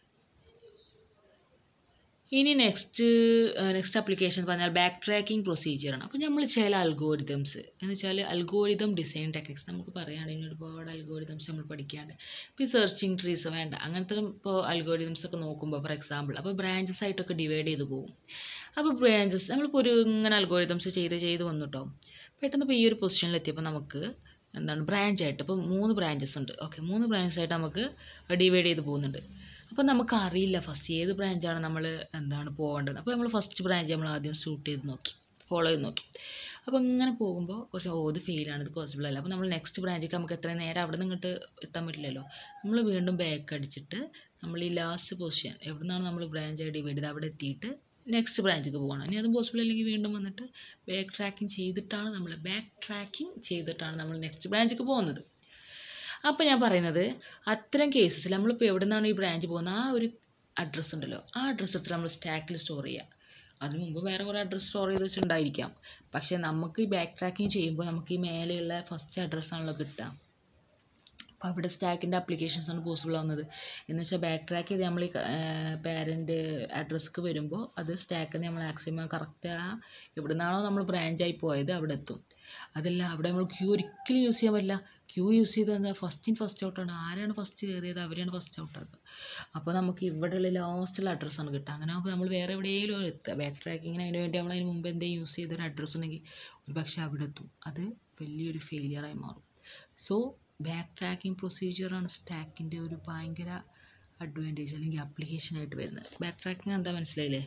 ഇനി നെക്സ്റ്റ് നെക്സ്റ്റ് ആപ്ലിക്കേഷൻ പറഞ്ഞാൽ ബാക്ക് ട്രാക്കിംഗ് പ്രൊസീജിയറാണ് അപ്പോൾ നമ്മൾ ചില അൽഗോരിതംസ് എന്ന് വെച്ചാൽ അൽഗോരിതം ഡിസൈൻ ടെക്നിക്സ് നമുക്ക് പറയുകയാണെങ്കിൽ ഒരുപാട് അൽഗോരിതംസ് നമ്മൾ പഠിക്കാണ്ട് ഇപ്പോൾ ഈ സെർച്ചിങ് ട്രീസ് വേണ്ട അങ്ങനത്തെ ഇപ്പോൾ അൽഗോരിതംസ് ഒക്കെ നോക്കുമ്പോൾ ഫോർ എക്സാമ്പിൾ അപ്പോൾ ബ്രാഞ്ചസ് ആയിട്ടൊക്കെ ഡിവൈഡ് ചെയ്ത് പോകും അപ്പോൾ ബ്രാഞ്ചസ് നമ്മളിപ്പോൾ ഒരു ഇങ്ങനെ അൽഗോരിതംസ് ചെയ്ത് ചെയ്ത് വന്നിട്ടോ പെട്ടെന്ന് ഇപ്പോൾ ഈ ഒരു പൊസിഷനിൽ എത്തിയപ്പോൾ നമുക്ക് എന്താണ് ബ്രാഞ്ച് ആയിട്ട് ഇപ്പോൾ മൂന്ന് ബ്രാഞ്ചസ് ഉണ്ട് ഓക്കെ മൂന്ന് ബ്രാഞ്ചസ് ആയിട്ട് നമുക്ക് ഡിവൈഡ് ചെയ്ത് പോകുന്നുണ്ട് അപ്പോൾ നമുക്ക് അറിയില്ല ഫസ്റ്റ് ഏത് ബ്രാഞ്ചാണ് നമ്മൾ എന്താണ് പോകേണ്ടത് അപ്പോൾ നമ്മൾ ഫസ്റ്റ് ബ്രാഞ്ച് നമ്മൾ ആദ്യം ഷൂട്ട് ചെയ്ത് നോക്കി ഫോളോ ചെയ്ത് നോക്കി അപ്പോൾ ഇങ്ങനെ പോകുമ്പോൾ കുറച്ച് ഓ ഇത് ഫെയിലാണ് ഇത് പോസിബിൾ അല്ല അപ്പോൾ നമ്മൾ നെക്സ്റ്റ് ബ്രാഞ്ചിലേക്ക് നമുക്ക് എത്രയും നേരം അവിടെ നിന്ന് ഇങ്ങോട്ട് എത്താൻ പറ്റില്ലല്ലോ നമ്മൾ വീണ്ടും ബാക്ക് അടിച്ചിട്ട് നമ്മൾ ഈ ലാസ്റ്റ് പൊസിഷൻ എവിടെ നിന്നാണ് നമ്മൾ ബ്രാഞ്ച് ഡിവൈഡ് ചെയ്ത് അവിടെ എത്തിയിട്ട് നെക്സ്റ്റ് ബ്രാഞ്ചിലേക്ക് പോകണം ഇനി അതും പോസിബിൾ അല്ലെങ്കിൽ വീണ്ടും വന്നിട്ട് ബാക്ക് ട്രാക്കിംഗ് ചെയ്തിട്ടാണ് നമ്മൾ ബാക്ക് ട്രാക്കിംഗ് ചെയ്തിട്ടാണ് നമ്മൾ നെക്സ്റ്റ് ബ്രാഞ്ചിലേക്ക് പോകുന്നത് അപ്പോൾ ഞാൻ പറയുന്നത് അത്തരം കേസസിൽ നമ്മളിപ്പോൾ എവിടെ നിന്നാണ് ഈ ബ്രാഞ്ച് പോകുന്നത് ആ ഒരു അഡ്രസ്സ് ഉണ്ടല്ലോ ആ അഡ്രസ്സ് എടുത്ത് നമ്മൾ സ്റ്റാക്കിൽ സ്റ്റോർ ചെയ്യുക അതിന് മുമ്പ് വേറെ കുറേ അഡ്രസ്സ് സ്റ്റോർ ചെയ്ത് വെച്ചിട്ടുണ്ടായിരിക്കാം പക്ഷേ നമുക്ക് ഈ ബാക്ക് ട്രാക്കിംഗ് ചെയ്യുമ്പോൾ നമുക്ക് ഈ മേലെയുള്ള ഫസ്റ്റ് അഡ്രസ്സാണല്ലോ കിട്ടുക അപ്പോൾ അവിടെ സ്റ്റാക്കിൻ്റെ ആപ്ലിക്കേഷൻസ് ആണ് പോസിബിൾ ആവുന്നത് എന്ന് വെച്ചാൽ ബാക്ക് ട്രാക്ക് ചെയ്ത് നമ്മൾ ഈ പാരൻറ്റ് അഡ്രസ്ക്ക് വരുമ്പോൾ അത് സ്റ്റാക്കിൽ നമ്മൾ മാക്സിമം കറക്റ്റ് ആ എവിടെ നിന്നാണോ നമ്മൾ ബ്രാഞ്ചായി പോയത് അവിടെ എത്തും അതല്ല അവിടെ നമ്മൾ ക്യൂ ഒരിക്കലും യൂസ് ചെയ്യാൻ പറ്റില്ല ക്യൂ യൂസ് ചെയ്താൽ എന്താ ഫസ്റ്റ് ഇൻ ഫസ്റ്റ് ഔട്ടാണ് ആരാണ് ഫസ്റ്റ് കയറിയത് അവരെയാണ് ഫസ്റ്റ് ഔട്ടാക്കുക അപ്പോൾ നമുക്ക് ഇവിടെയുള്ള ലാസ്റ്റുള്ള അഡ്രസ്സാണ് കിട്ടുക അങ്ങനെ ആകുമ്പോൾ നമ്മൾ വേറെ എവിടെയെങ്കിലും എത്തുക ബാക്ക് ട്രാക്കിങ്ങിന് അതിന് വേണ്ടി നമ്മൾ അതിന് മുമ്പ് എന്തെങ്കിലും യൂസ് ചെയ്ത ഒരു അഡ്രസ്സ് ഉണ്ടെങ്കിൽ ഒരു പക്ഷേ അവിടെ എത്തും അത് വലിയൊരു ഫെയിലിയറായി മാറും സോ ബാക്ക് ട്രാക്കിംഗ് പ്രൊസീജിയറാണ് സ്റ്റാക്കിൻ്റെ ഒരു ഭയങ്കര അഡ്വാൻറ്റേജ് അല്ലെങ്കിൽ ആപ്ലിക്കേഷനായിട്ട് വരുന്നത് ബാക്ക് ട്രാക്കിംഗ് എന്താ മനസ്സിലായില്ലേ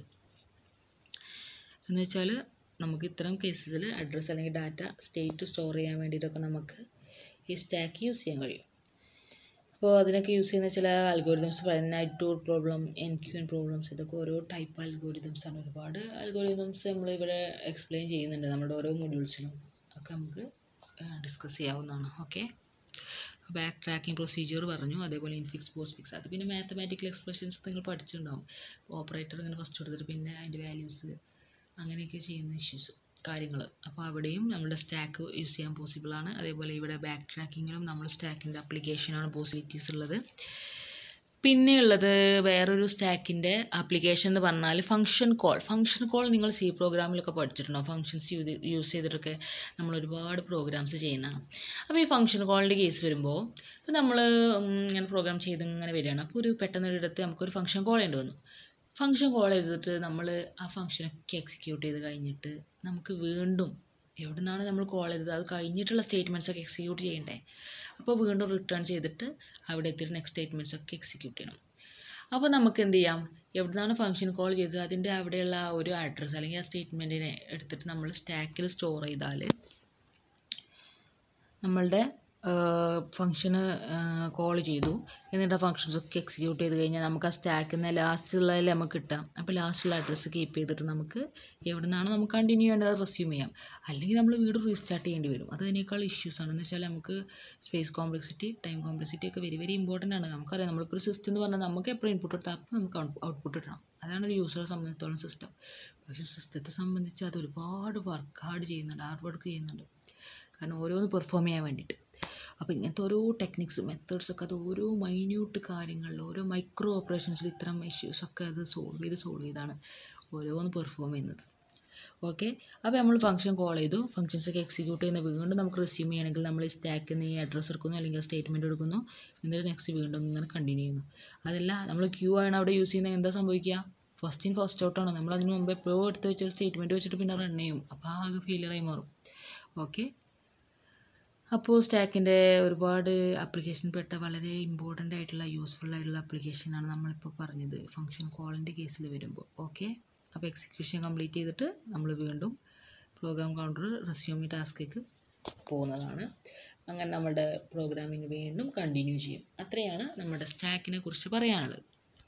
എന്ന് വെച്ചാൽ നമുക്ക് ഇത്തരം കേസസിൽ അഡ്രസ്സ് അല്ലെങ്കിൽ ഡാറ്റ സ്റ്റേറ്റ് സ്റ്റോർ ചെയ്യാൻ വേണ്ടിയിട്ടൊക്കെ നമുക്ക് ഈ സ്റ്റാക്ക് യൂസ് ചെയ്യാൻ കഴിയും അപ്പോൾ അതിനൊക്കെ യൂസ് ചെയ്യുന്ന ചില അൽഗോരിതംസ് പറയുന്നത് knight tour problem N queen problems ഇതൊക്കെ ഓരോ ടൈപ്പ് അൽഗോരിതംസ് ആണ് ഒരുപാട് അൽഗോരിതംസ് നമ്മൾ ഇവിടെ എക്സ്പ്ലെയിൻ ചെയ്യുന്നുണ്ട് നമ്മുടെ ഓരോ മൊഡ്യൂൾസിലും ഒക്കെ നമുക്ക് ഡിസ്കസ് ചെയ്യാവുന്നതാണ് ഓക്കെ ബാക്ക് ട്രാക്കിംഗ് പ്രൊസീജിയർ പറഞ്ഞു അതേപോലെ ഇൻഫിക്സ് പോസ്റ്റ് ഫിക്സ് അത് പിന്നെ മാത്തമാറ്റിക്കൽ എക്സ്പ്രഷൻസ് നിങ്ങൾ പഠിച്ചിട്ടുണ്ടാവും ഓപ്പറേറ്റർ ഇങ്ങനെ ഫസ്റ്റ് കൊടുത്തിട്ട് പിന്നെ അതിൻ്റെ വാല്യൂസ് അങ്ങനെയൊക്കെ ചെയ്യുന്ന ഇഷ്യൂസ് കാര്യങ്ങൾ അപ്പോൾ അവിടെയും നമ്മുടെ സ്റ്റാക്ക് യൂസ് ചെയ്യാൻ പോസിബിൾ ആണ് അതേപോലെ ഇവിടെ ബാക്ക് ട്രാക്കിങ്ങിലും നമ്മൾ സ്റ്റാക്കിൻ്റെ ആപ്ലിക്കേഷനാണ് പോസിബിലിറ്റീസ് ഉള്ളത് പിന്നെ ഉള്ളത് വേറൊരു സ്റ്റാക്കിൻ്റെ ആപ്ലിക്കേഷൻ എന്ന് പറഞ്ഞാൽ ഫംഗ്ഷൻ കോൾ ഫംഗ്ഷൻ കോൾ നിങ്ങൾ സി പ്രോഗ്രാമിലൊക്കെ പഠിച്ചിട്ടുണ്ടോ ഫംഗ്ഷൻസ് യൂസ് ചെയ്തിട്ടൊക്കെ നമ്മൾ ഒരുപാട് പ്രോഗ്രാംസ് ചെയ്യുന്നതാണ് അപ്പോൾ ഈ ഫംഗ്ഷൻ കോളിൻ്റെ കേസ് വരുമ്പോൾ ഇപ്പോൾ നമ്മൾ ഇങ്ങനെ പ്രോഗ്രാം ചെയ്ത് ഇങ്ങനെ വരികയാണ് അപ്പോൾ ഒരു പെട്ടെന്ന് ഒരിടത്ത് നമുക്കൊരു ഫംഗ്ഷൻ കോൾ ചെയ്യേണ്ടി വന്നു ഫംഗ്ഷൻ കോൾ ചെയ്തിട്ട് നമ്മൾ ആ ഫംഗ്ഷനൊക്കെ എക്സിക്യൂട്ട് ചെയ്ത് കഴിഞ്ഞിട്ട് നമുക്ക് വീണ്ടും എവിടെ നിന്നാണ് നമ്മൾ കോൾ ചെയ്തത് അത് കഴിഞ്ഞിട്ടുള്ള സ്റ്റേറ്റ്മെൻറ്റ്സ് ഒക്കെ എക്സിക്യൂട്ട് ചെയ്യണ്ടേ അപ്പോൾ വീണ്ടും റിട്ടേൺ ചെയ്തിട്ട് അവിടെ എത്തിയിട്ട് നെക്സ്റ്റ് സ്റ്റേറ്റ്മെൻറ്റ്സ് ഒക്കെ എക്സിക്യൂട്ട് ചെയ്യണം അപ്പോൾ നമുക്ക് എന്ത് ചെയ്യാം എവിടെ നിന്നാണ് ഫംഗ്ഷൻ കോൾ ചെയ്തത് അതിൻ്റെ അവിടെയുള്ള ആ ഒരു അഡ്രസ്സ് അല്ലെങ്കിൽ ആ സ്റ്റേറ്റ്മെൻറ്റിനെ എടുത്തിട്ട് നമ്മൾ സ്റ്റാക്കിൽ സ്റ്റോർ ചെയ്താൽ നമ്മളുടെ ഫംഗ്ഷന് കോൾ ചെയ്തു എന്നിട്ട് ആ ഫങ്ഷൻസ് ഒക്കെ എക്സിക്യൂട്ട് ചെയ്ത് കഴിഞ്ഞാൽ നമുക്ക് ആ സ്റ്റാക്കിൽ നിന്ന് ലാസ്റ്റുള്ളതിൽ നമുക്ക് കിട്ടാം അപ്പോൾ ലാസ്റ്റുള്ള അഡ്രസ്സ് കീപ്പ് ചെയ്തിട്ട് നമുക്ക് എവിടെ നിന്നാണ് നമുക്ക് കണ്ടിന്യൂ ചെയ്യേണ്ടത് അത് റെസ്യൂം ചെയ്യാം അല്ലെങ്കിൽ നമ്മൾ വീട് റീസ്റ്റാർട്ട് ചെയ്യേണ്ടി വരും അത് അതിനേക്കാൾ ഇഷ്യൂസ് ആണ് എന്ന് വെച്ചാൽ നമുക്ക് സ്പേസ് കോംപ്ലക്സിറ്റി ടൈം കോംപ്ലക്സിറ്റി ഒക്കെ വെരി വെരി ഇമ്പോർട്ടൻ്റ് ആണ് നമുക്കറിയാം നമ്മളിപ്പോൾ ഒരു സിസ്റ്റം എന്ന് പറഞ്ഞാൽ നമുക്ക് എപ്പോഴും ഇൻപുട്ട് കൊടുത്താൽ അപ്പോൾ നമുക്ക് ഔട്ട്പുട്ട് കിട്ടണം അതാണ് ഒരു യൂസറെ സംബന്ധിച്ചിടത്തോളം സിസ്റ്റം പക്ഷേ സിസ്റ്റത്തെ സംബന്ധിച്ച് അത് ഒരുപാട് വർക്ക് ഹാർഡ് ചെയ്യുന്നുണ്ട് ഹാർഡ് വർക്ക് ചെയ്യുന്നുണ്ട് കാരണം ഓരോന്ന് പെർഫോം ചെയ്യാൻ വേണ്ടിയിട്ട് അപ്പോൾ ഇങ്ങനത്തെ ഓരോ ടെക്നിക്സ് മെത്തേഡ്സൊക്കെ അത് ഓരോ മൈന്യൂട്ട് കാര്യങ്ങളിൽ ഓരോ മൈക്രോ ഓപ്പറേഷൻസിൽ ഇത്തരം ഇഷ്യൂസൊക്കെ അത് സോൾവ് ചെയ്ത് സോൾവ് ചെയ്താണ് ഓരോന്ന് പെർഫോം ചെയ്യുന്നത് ഓക്കെ അപ്പോൾ നമ്മൾ ഫംഗ്ഷൻ കോൾ ചെയ്തു ഫംഗ്ഷൻസ് ഒക്കെ എക്സിക്യൂട്ട് ചെയ്യുന്ന വീണ്ടും നമുക്ക് റിസ്യൂം ചെയ്യണമെങ്കിൽ നമ്മൾ ഈ സ്റ്റാക്കിൽ നിന്ന് ഈ അഡ്രസ്സ് എടുക്കുന്നു അല്ലെങ്കിൽ സ്റ്റേറ്റ്മെൻറ്റ് എടുക്കുന്നു എന്നിട്ട് നെക്സ്റ്റ് വീണ്ടും ഇങ്ങനെ കണ്ടിന്യൂ ചെയ്യുന്നു അതല്ല നമ്മൾ ക്യൂ ആണ് അവിടെ യൂസ് ചെയ്യുന്നത് എന്താ സംഭവിക്കുക ഫസ്റ്റ് ഇൻ ഫസ്റ്റ് ഔട്ടാണ് നമ്മൾ അതിന് മുമ്പ് എപ്പോഴോ എടുത്ത് വെച്ച സ്റ്റേറ്റ്മെൻറ്റ് വെച്ചിട്ട് പിന്നെ റൺ ചെയ്യും അപ്പോൾ ആകെ ഫെയിലിയറായി മാറും ഓക്കെ അപ്പോൾ സ്റ്റാക്കിൻ്റെ ഒരുപാട് ആപ്ലിക്കേഷൻ പെട്ട വളരെ ഇമ്പോർട്ടൻ്റ് ആയിട്ടുള്ള യൂസ്ഫുൾ ആയിട്ടുള്ള ആപ്ലിക്കേഷനാണ് നമ്മളിപ്പോൾ പറഞ്ഞത് ഫംഗ്ഷൻ കോളിൻ്റെ കേസിൽ വരുമ്പോൾ ഓക്കെ അപ്പോൾ എക്സിക്യൂഷൻ കംപ്ലീറ്റ് ചെയ്തിട്ട് നമ്മൾ വീണ്ടും പ്രോഗ്രാം കൗണ്ടർ റെസ്യൂമി ടാസ്കിലേക്ക് പോകുന്നതാണ് അങ്ങനെ നമ്മുടെ പ്രോഗ്രാമിംഗ് വീണ്ടും കണ്ടിന്യൂ ചെയ്യും അത്രയാണ് നമ്മുടെ സ്റ്റാക്കിനെ കുറിച്ച് പറയാനുള്ളത്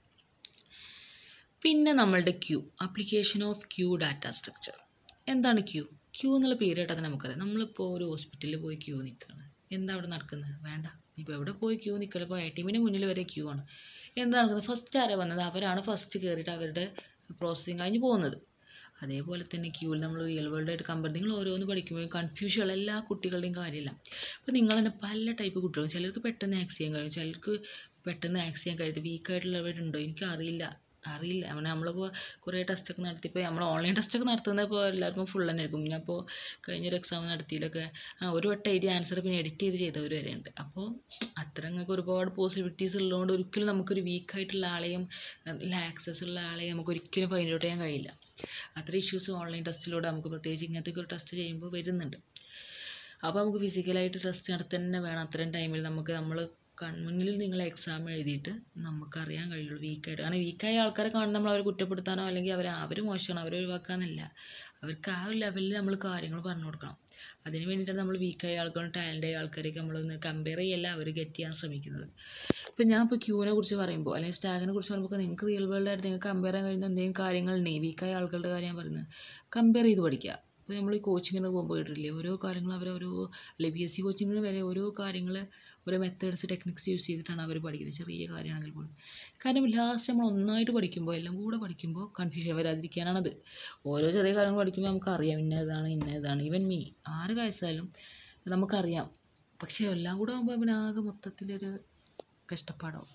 പിന്നെ നമ്മളുടെ queue application of queue data structure എന്താണ് ക്യൂ ക്യൂ എന്നുള്ള പേര് കേട്ടാൽ നമുക്കറിയാം നമ്മളിപ്പോൾ ഒരു ഹോസ്പിറ്റലിൽ പോയി ക്യൂ നിൽക്കുകയാണ് എന്താ അവിടെ നടക്കുന്നത് വേണ്ട ഇപ്പോൾ എവിടെ പോയി ക്യൂ നിൽക്കല ഇപ്പോൾ എ ടി എമ്മിന് മുന്നിൽ വരെ ക്യൂ ആണ് എന്താ നടക്കുന്നത് ഫസ്റ്റ് ആരാ വന്നത് അവരാണ് ഫസ്റ്റ് കയറിയിട്ട് അവരുടെ പ്രോസസ്സിങ് കഴിഞ്ഞ് പോകുന്നത് അതേപോലെ തന്നെ ക്യൂവിൽ നമ്മൾ റിയൽ വേൾഡ് ആയിട്ട് കമ്പയർ നിങ്ങൾ ഓരോന്ന് പഠിക്കുമ്പോൾ കൺഫ്യൂഷൻ എല്ലാ കുട്ടികളുടെയും കാര്യമില്ല അപ്പോൾ നിങ്ങൾ തന്നെ പല ടൈപ്പ് കുട്ടികളും ചിലർക്ക് പെട്ടെന്ന് ആക്സ് ചെയ്യാൻ കഴിയും ചിലർക്ക് പെട്ടെന്ന് ആക്സ് ചെയ്യാൻ കഴിയും വീക്കായിട്ടുള്ളവരുണ്ടോ എനിക്കറിയില്ല അറിയില്ല അങ്ങനെ നമ്മളിപ്പോൾ കുറേ ടെസ്റ്റൊക്കെ നടത്തിയപ്പോൾ നമ്മൾ ഓൺലൈൻ ടെസ്റ്റൊക്കെ നടത്തുന്നത് ഇപ്പോൾ എല്ലാവർക്കും ഫുൾ തന്നെ ആയിരിക്കും പിന്നെ അപ്പോൾ കഴിഞ്ഞൊരു എക്സാം നടത്തിയിലൊക്കെ ആ ഒരു വട്ടം എഴുതിയ ആൻസർ പിന്നെ എഡിറ്റ് ചെയ്ത് ചെയ്തവർ വരെ ഉണ്ട് അപ്പോൾ അത്തരങ്ങൾക്ക് ഒരുപാട് പോസിബിലിറ്റീസ് ഉള്ളതുകൊണ്ട് ഒരിക്കലും നമുക്കൊരു വീക്കായിട്ടുള്ള ആളെയും നല്ല ആക്സസ് ഉള്ള ആളെയും നമുക്ക് ഒരിക്കലും ഫൈൻഡ് ഔട്ട് ചെയ്യാൻ കഴിയില്ല അത്ര ഇഷ്യൂസ് ഓൺലൈൻ ടെസ്റ്റിലൂടെ നമുക്ക് പ്രത്യേകിച്ച് ഇങ്ങനത്തെ ഒരു ടെസ്റ്റ് ചെയ്യുമ്പോൾ വരുന്നുണ്ട് അപ്പോൾ നമുക്ക് ഫിസിക്കലായിട്ട് ടെസ്റ്റ് നടത്താൻ തന്നെ വേണം അത്രയും ടൈമിൽ നമുക്ക് നമ്മൾ കൺമുന്നിൽ നിങ്ങൾ എക്സാം എഴുതിയിട്ട് നമുക്കറിയാൻ കഴിയുള്ളൂ വീക്കായിട്ട് കാരണം വീക്കായ ആൾക്കാരെ കാണുന്ന നമ്മൾ അവരെ കുറ്റപ്പെടുത്താനോ അല്ലെങ്കിൽ അവർ അവർ മോശമാണ് അവരെ ഒഴിവാക്കാന്നല്ല അവർക്ക് ആ ഒരു ലെവലിൽ നമ്മൾ കാര്യങ്ങൾ പറഞ്ഞു കൊടുക്കണം അതിന് വേണ്ടിയിട്ടാണ് നമ്മൾ വീക്കായ ആൾക്കാരും ടാലൻ്റായ ആൾക്കാരെയൊക്കെ നമ്മളൊന്ന് കമ്പയർ ചെയ്യല്ല അവർ ഗെറ്റ് ചെയ്യാൻ ശ്രമിക്കുന്നത് ഇപ്പം ഞാൻ ഇപ്പോൾ ക്യൂവിനെ കുറിച്ച് പറയുമ്പോൾ അല്ലെങ്കിൽ സ്റ്റാഗിനെ കുറിച്ച് പറയുമ്പോൾ നിങ്ങൾക്ക് റിയൽ വേൾഡ് ആയിട്ട് നിങ്ങൾക്ക് കമ്പയർ ചെയ്യാൻ കഴിയുന്ന എന്തെങ്കിലും കാര്യങ്ങളുണ്ടെങ്കിൽ വീക്കായ ആൾക്കാരുടെ കാര്യം ഞാൻ പറയുന്നത് കമ്പയർ ചെയ്ത് പഠിക്കുക ഇപ്പോൾ നമ്മൾ ഈ കോച്ചിങ്ങിന് പോകുമ്പോൾ കേട്ടിട്ടില്ലേ ഓരോ കാര്യങ്ങൾ അവർ ഓരോ അല്ലെങ്കിൽ പി എസ് സി കോച്ചിങ്ങിന് വരെ ഓരോ കാര്യങ്ങൾ ഓരോ മെത്തേഡ്സ് ടെക്നിക്സ് യൂസ് ചെയ്തിട്ടാണ് അവർ പഠിക്കുന്നത് ചെറിയ കാര്യമാണെങ്കിൽ പോലും കാരണം ലാസ്റ്റ് നമ്മൾ ഒന്നായിട്ട് പഠിക്കുമ്പോൾ എല്ലാം കൂടെ പഠിക്കുമ്പോൾ കൺഫ്യൂഷൻ വരാതിരിക്കാനാണത് ഓരോ ചെറിയ കാര്യങ്ങൾ പഠിക്കുമ്പോൾ നമുക്കറിയാം ഇന്നതാണ് ഇന്നതാണ് ഈവൻ മീ ആറ് വയസ്സായാലും നമുക്കറിയാം പക്ഷേ എല്ലാം കൂടെ ആകുമ്പോൾ അവന് ആകെ മൊത്തത്തിലൊരു കഷ്ടപ്പാടാവും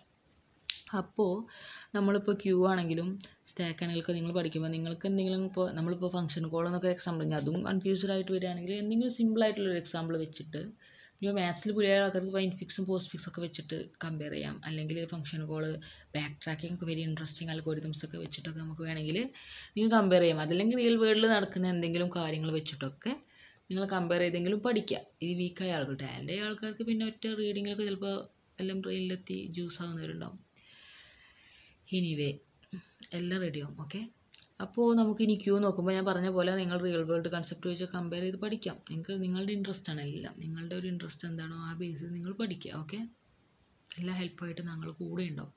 അപ്പോൾ നമ്മളിപ്പോൾ ക്യൂ ആണെങ്കിലും സ്റ്റാക്ക് ആണെങ്കിലൊക്കെ നിങ്ങൾ പഠിക്കുമ്പോൾ നിങ്ങൾക്ക് എന്തെങ്കിലും ഇപ്പോൾ നമ്മളിപ്പോൾ ഫംഗ്ഷൻ കോൾ എന്നൊക്കെ എക്സാമ്പിൾ ഞാൻ അതും കൺഫ്യൂസ്ഡ് ആയിട്ട് വരികയാണെങ്കിൽ എന്തെങ്കിലും സിമ്പിൾ ആയിട്ടുള്ളൊരു എക്സാമ്പിൾ വെച്ചിട്ട് ഇപ്പോൾ മാത്സിൽ പുതിയ ആൾക്കാർക്ക് വൈൻ ഫിക്സും പോസ്റ്റ് ഫിക്സ് ഒക്കെ വെച്ചിട്ട് കമ്പയർ ചെയ്യാം അല്ലെങ്കിൽ ഫംഗ്ഷൻ കോൾ ബാക്ക് ട്രാക്കിംഗ് ഒക്കെ വെരി ഇൻട്രസ്റ്റിംഗ് അൽഗോരിതംസ് ഒക്കെ വെച്ചിട്ടൊക്കെ നമുക്ക് വേണമെങ്കിൽ നിങ്ങൾ കമ്പയർ ചെയ്യാം അതല്ലെങ്കിൽ റിയൽ വേൾഡിൽ നടക്കുന്ന എന്തെങ്കിലും കാര്യങ്ങൾ വെച്ചിട്ടൊക്കെ നിങ്ങൾ കമ്പയർ ചെയ്തെങ്കിലും പഠിക്കുക ഈ വീക്കായ ആൾക്കാർ ടാലൻ്റായ ആൾക്കാർക്ക് പിന്നെ ഒറ്റ റീഡിങ്ങിലൊക്കെ ചിലപ്പോൾ എല്ലാം ബ്രെയിനിലെത്തി ജ്യൂസ് ആവുന്നവരുണ്ടാവും എനിവേ എല്ലാം റെഡിയാവും ഓക്കെ അപ്പോൾ നമുക്ക് ഇനി ക്യൂ നോക്കുമ്പോൾ ഞാൻ പറഞ്ഞ പോലെ നിങ്ങൾ റിയൽ വേൾഡ് കൺസെപ്റ്റ് വെച്ച് കമ്പയർ ചെയ്ത് പഠിക്കാം നിങ്ങൾക്ക് നിങ്ങളുടെ ഇൻട്രസ്റ്റ് ആണ് എല്ലാം നിങ്ങളുടെ ഒരു ഇൻട്രസ്റ്റ് എന്താണോ ആ ബേസിൽ നിങ്ങൾ പഠിക്കുക ഓക്കെ എല്ലാ ഹെൽപ്പായിട്ട് ഞങ്ങൾ കൂടെ ഉണ്ടാവും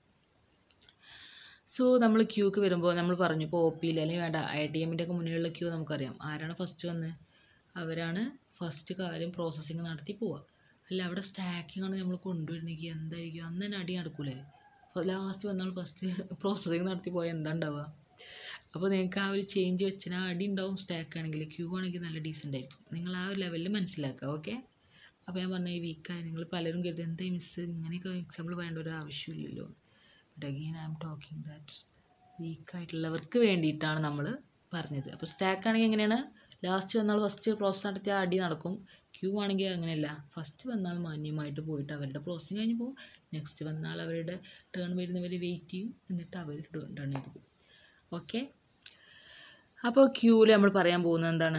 സോ നമ്മൾ ക്യൂക്ക് വരുമ്പോൾ നമ്മൾ പറഞ്ഞു ഇപ്പോൾ ഒ പിയിൽ അല്ലെങ്കിൽ വേണ്ട ഐ ടി എമ്മിൻ്റെ ഒക്കെ മുന്നിലുള്ള ക്യൂ നമുക്കറിയാം ആരാണ് ഫസ്റ്റ് വന്ന് അവരാണ് ഫസ്റ്റ് കാര്യം പ്രോസസ്സിങ് നടത്തി പോവുക അല്ല അവിടെ സ്റ്റാക്കിംഗ് ആണ് നമ്മൾ കൊണ്ടുവരുന്നെങ്കിൽ എന്തായിരിക്കും അന്ന് തന്നെ അടി നടക്കൂലേ ലാസ്റ്റ് വന്നാൽ ഫസ്റ്റ് പ്രോസസ്സിങ് നടത്തി പോയാൽ എന്താ ഉണ്ടാവുക അപ്പോൾ നിങ്ങൾക്ക് ആ ഒരു ചേഞ്ച് വെച്ചാൽ ആ അടി ഉണ്ടാവും സ്റ്റാക്ക് ആണെങ്കിൽ ക്യൂ ആണെങ്കിൽ നല്ല ഡീസൻ്റ് ആയിരിക്കും നിങ്ങൾ ആ ഒരു ലെവലിൽ മനസ്സിലാക്കുക ഓക്കെ അപ്പോൾ ഞാൻ പറഞ്ഞ ഈ വീക്കായി നിങ്ങൾ പലരും കരുതി എന്താ മിസ് ഇങ്ങനെയൊക്കെ എക്സാമ്പിൾ പറയേണ്ട ഒരു ആവശ്യമില്ലല്ലോ but again I'm talking that വീക്കായിട്ടുള്ളവർക്ക് വേണ്ടിയിട്ടാണ് നമ്മൾ പറഞ്ഞത് അപ്പോൾ സ്റ്റാക്ക് ആണെങ്കിൽ എങ്ങനെയാണ് ലാസ്റ്റ് വന്നാൽ ഫസ്റ്റ് പ്രോസസ്സ് നടത്തിയ അടി നടക്കും ക്യൂ ആണെങ്കിൽ അങ്ങനെയല്ല ഫസ്റ്റ് വന്നാൽ മാന്യമായിട്ട് പോയിട്ട് അവരുടെ പ്രോസസ്സിങ് കഴിഞ്ഞ് പോകും നെക്സ്റ്റ് വന്നാൽ അവരുടെ ടേൺ വരുന്നവരെ വെയിറ്റ് ചെയ്യും എന്നിട്ട് അവർ ടേൺ ചെയ്ത് പോകും ഓക്കെ അപ്പോൾ ക്യൂവിൽ നമ്മൾ പറയാൻ പോകുന്നത് എന്താണ്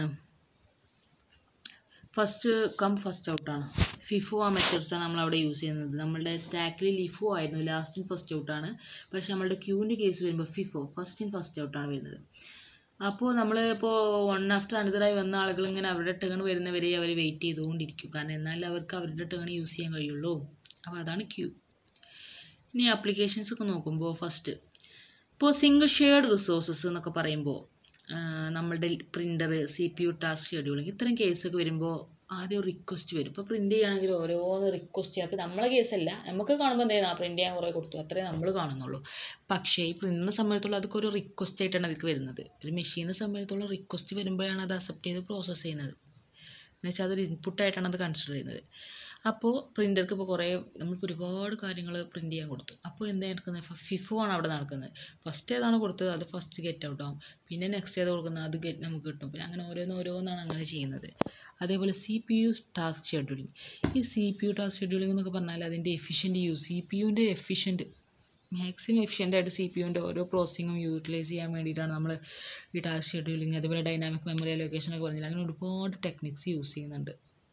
ഫസ്റ്റ് കം ഫസ്റ്റ് ഔട്ടാണ് ഫിഫോ ആ മെത്തേഡ്സാണ് നമ്മൾ അവിടെ യൂസ് ചെയ്യുന്നത് നമ്മളുടെ സ്റ്റാക്കിൽ ലിഫോ ആയിരുന്നു ലാസ്റ്റ് ഇൻ ഫസ്റ്റ് ഔട്ടാണ് പക്ഷേ നമ്മളുടെ ക്യൂവിൻ്റെ കേസ് വരുമ്പോൾ ഫിഫോ ഫസ്റ്റ് ഇൻ ഫസ്റ്റ് ഔട്ടാണ് വരുന്നത് അപ്പോൾ നമ്മൾ ഇപ്പോൾ വൺ ആഫ്റ്റർ അനദറായി വന്ന ആളുകൾ ഇങ്ങനെ അവരുടെ ടേൺ വരുന്നവരെ അവർ വെയിറ്റ് ചെയ്തുകൊണ്ടിരിക്കും കാരണം എന്നാൽ അവർക്ക് അവരുടെ ടേൺ യൂസ് ചെയ്യാൻ കഴിയുള്ളൂ അപ്പോൾ അതാണ് ക്യൂ ഇനി ആപ്ലിക്കേഷൻസ് ഒക്കെ നോക്കുമ്പോൾ ഫസ്റ്റ് ഇപ്പോൾ സിംഗിൾ ഷെയർഡ് റിസോഴ്സസ് എന്നൊക്കെ പറയുമ്പോൾ നമ്മളുടെ printer C P U task scheduling ഇത്തരം കേസൊക്കെ വരുമ്പോൾ ആദ്യം ഒരു റിക്വസ്റ്റ് വരും ഇപ്പോൾ പ്രിൻ്റ് ചെയ്യുകയാണെങ്കിൽ ഓരോന്ന് റിക്വസ്റ്റ് ചെയ്യാം അപ്പോൾ നമ്മളെ കേസല്ല നമുക്ക് കാണുമ്പോൾ എന്തായിരുന്നു ആ പ്രിൻ്റ് ചെയ്യാൻ കുറേ കൊടുത്തു അത്രേ നമ്മൾ കാണുന്നുള്ളൂ പക്ഷേ ഈ പ്രിൻ്റിനെ സംബന്ധിച്ചുള്ള അതൊക്കെ ഒരു റിക്വസ്റ്റ് ആയിട്ടാണ് അതിലേക്ക് വരുന്നത് ഒരു മെഷീനെ സംബന്ധിച്ചുള്ള റിക്വസ്റ്റ് വരുമ്പോഴാണ് അത് അക്സെപ്റ്റ് ചെയ്ത് പ്രോസസ്സ് ചെയ്യുന്നത് എന്നുവെച്ചാൽ അതൊരു ഇൻപുട്ടായിട്ടാണ് അത് കൺസിഡർ ചെയ്യുന്നത് അപ്പോൾ പ്രിൻ്റർക്ക് ഇപ്പോൾ കുറേ നമ്മളിപ്പോൾ ഒരുപാട് കാര്യങ്ങൾ പ്രിൻ്റ് ചെയ്യാൻ കൊടുത്തു അപ്പോൾ എന്താ നടക്കുന്നത് ഫിഫോ ആണ് അവിടെ നടക്കുന്നത് ഫസ്റ്റ് ഏതാണ് കൊടുത്തത് അത് ഫസ്റ്റ് ഗെറ്റ് ഔട്ട് ആവും പിന്നെ നെക്സ്റ്റ് ഏത് കൊടുക്കുന്നത് അത് ഗെറ്റ് നമുക്ക് കിട്ടും പിന്നെ അങ്ങനെ ഓരോന്ന് ഓരോന്നാണ് അങ്ങനെ ചെയ്യുന്നത് അതേപോലെ C P U task scheduling ഈ C P U task scheduling എന്നൊക്കെ പറഞ്ഞാൽ അതിൻ്റെ എഫിഷ്യൻറ്റ് യൂസ് സി പി യുവിൻ്റെ എഫിഷ്യൻറ്റ് മാക്സിമം എഫിഷ്യൻ്റ് ആയിട്ട് സി പി യുവിൻ്റെ ഓരോ പ്രോസസ്സിങ്ങും യൂട്ടിലൈസ് ചെയ്യാൻ വേണ്ടിയിട്ടാണ് നമ്മൾ ഈ ടാസ്ക് ഷെഡ്യൂളിങ് അതേപോലെ ഡൈനാമിക് മെമ്മറി അലൊക്കേഷൻ ഒക്കെ പറഞ്ഞില്ല അങ്ങനെ ഒരുപാട് ടെക്നിക്സ് യൂസ് ചെയ്യുന്നുണ്ട്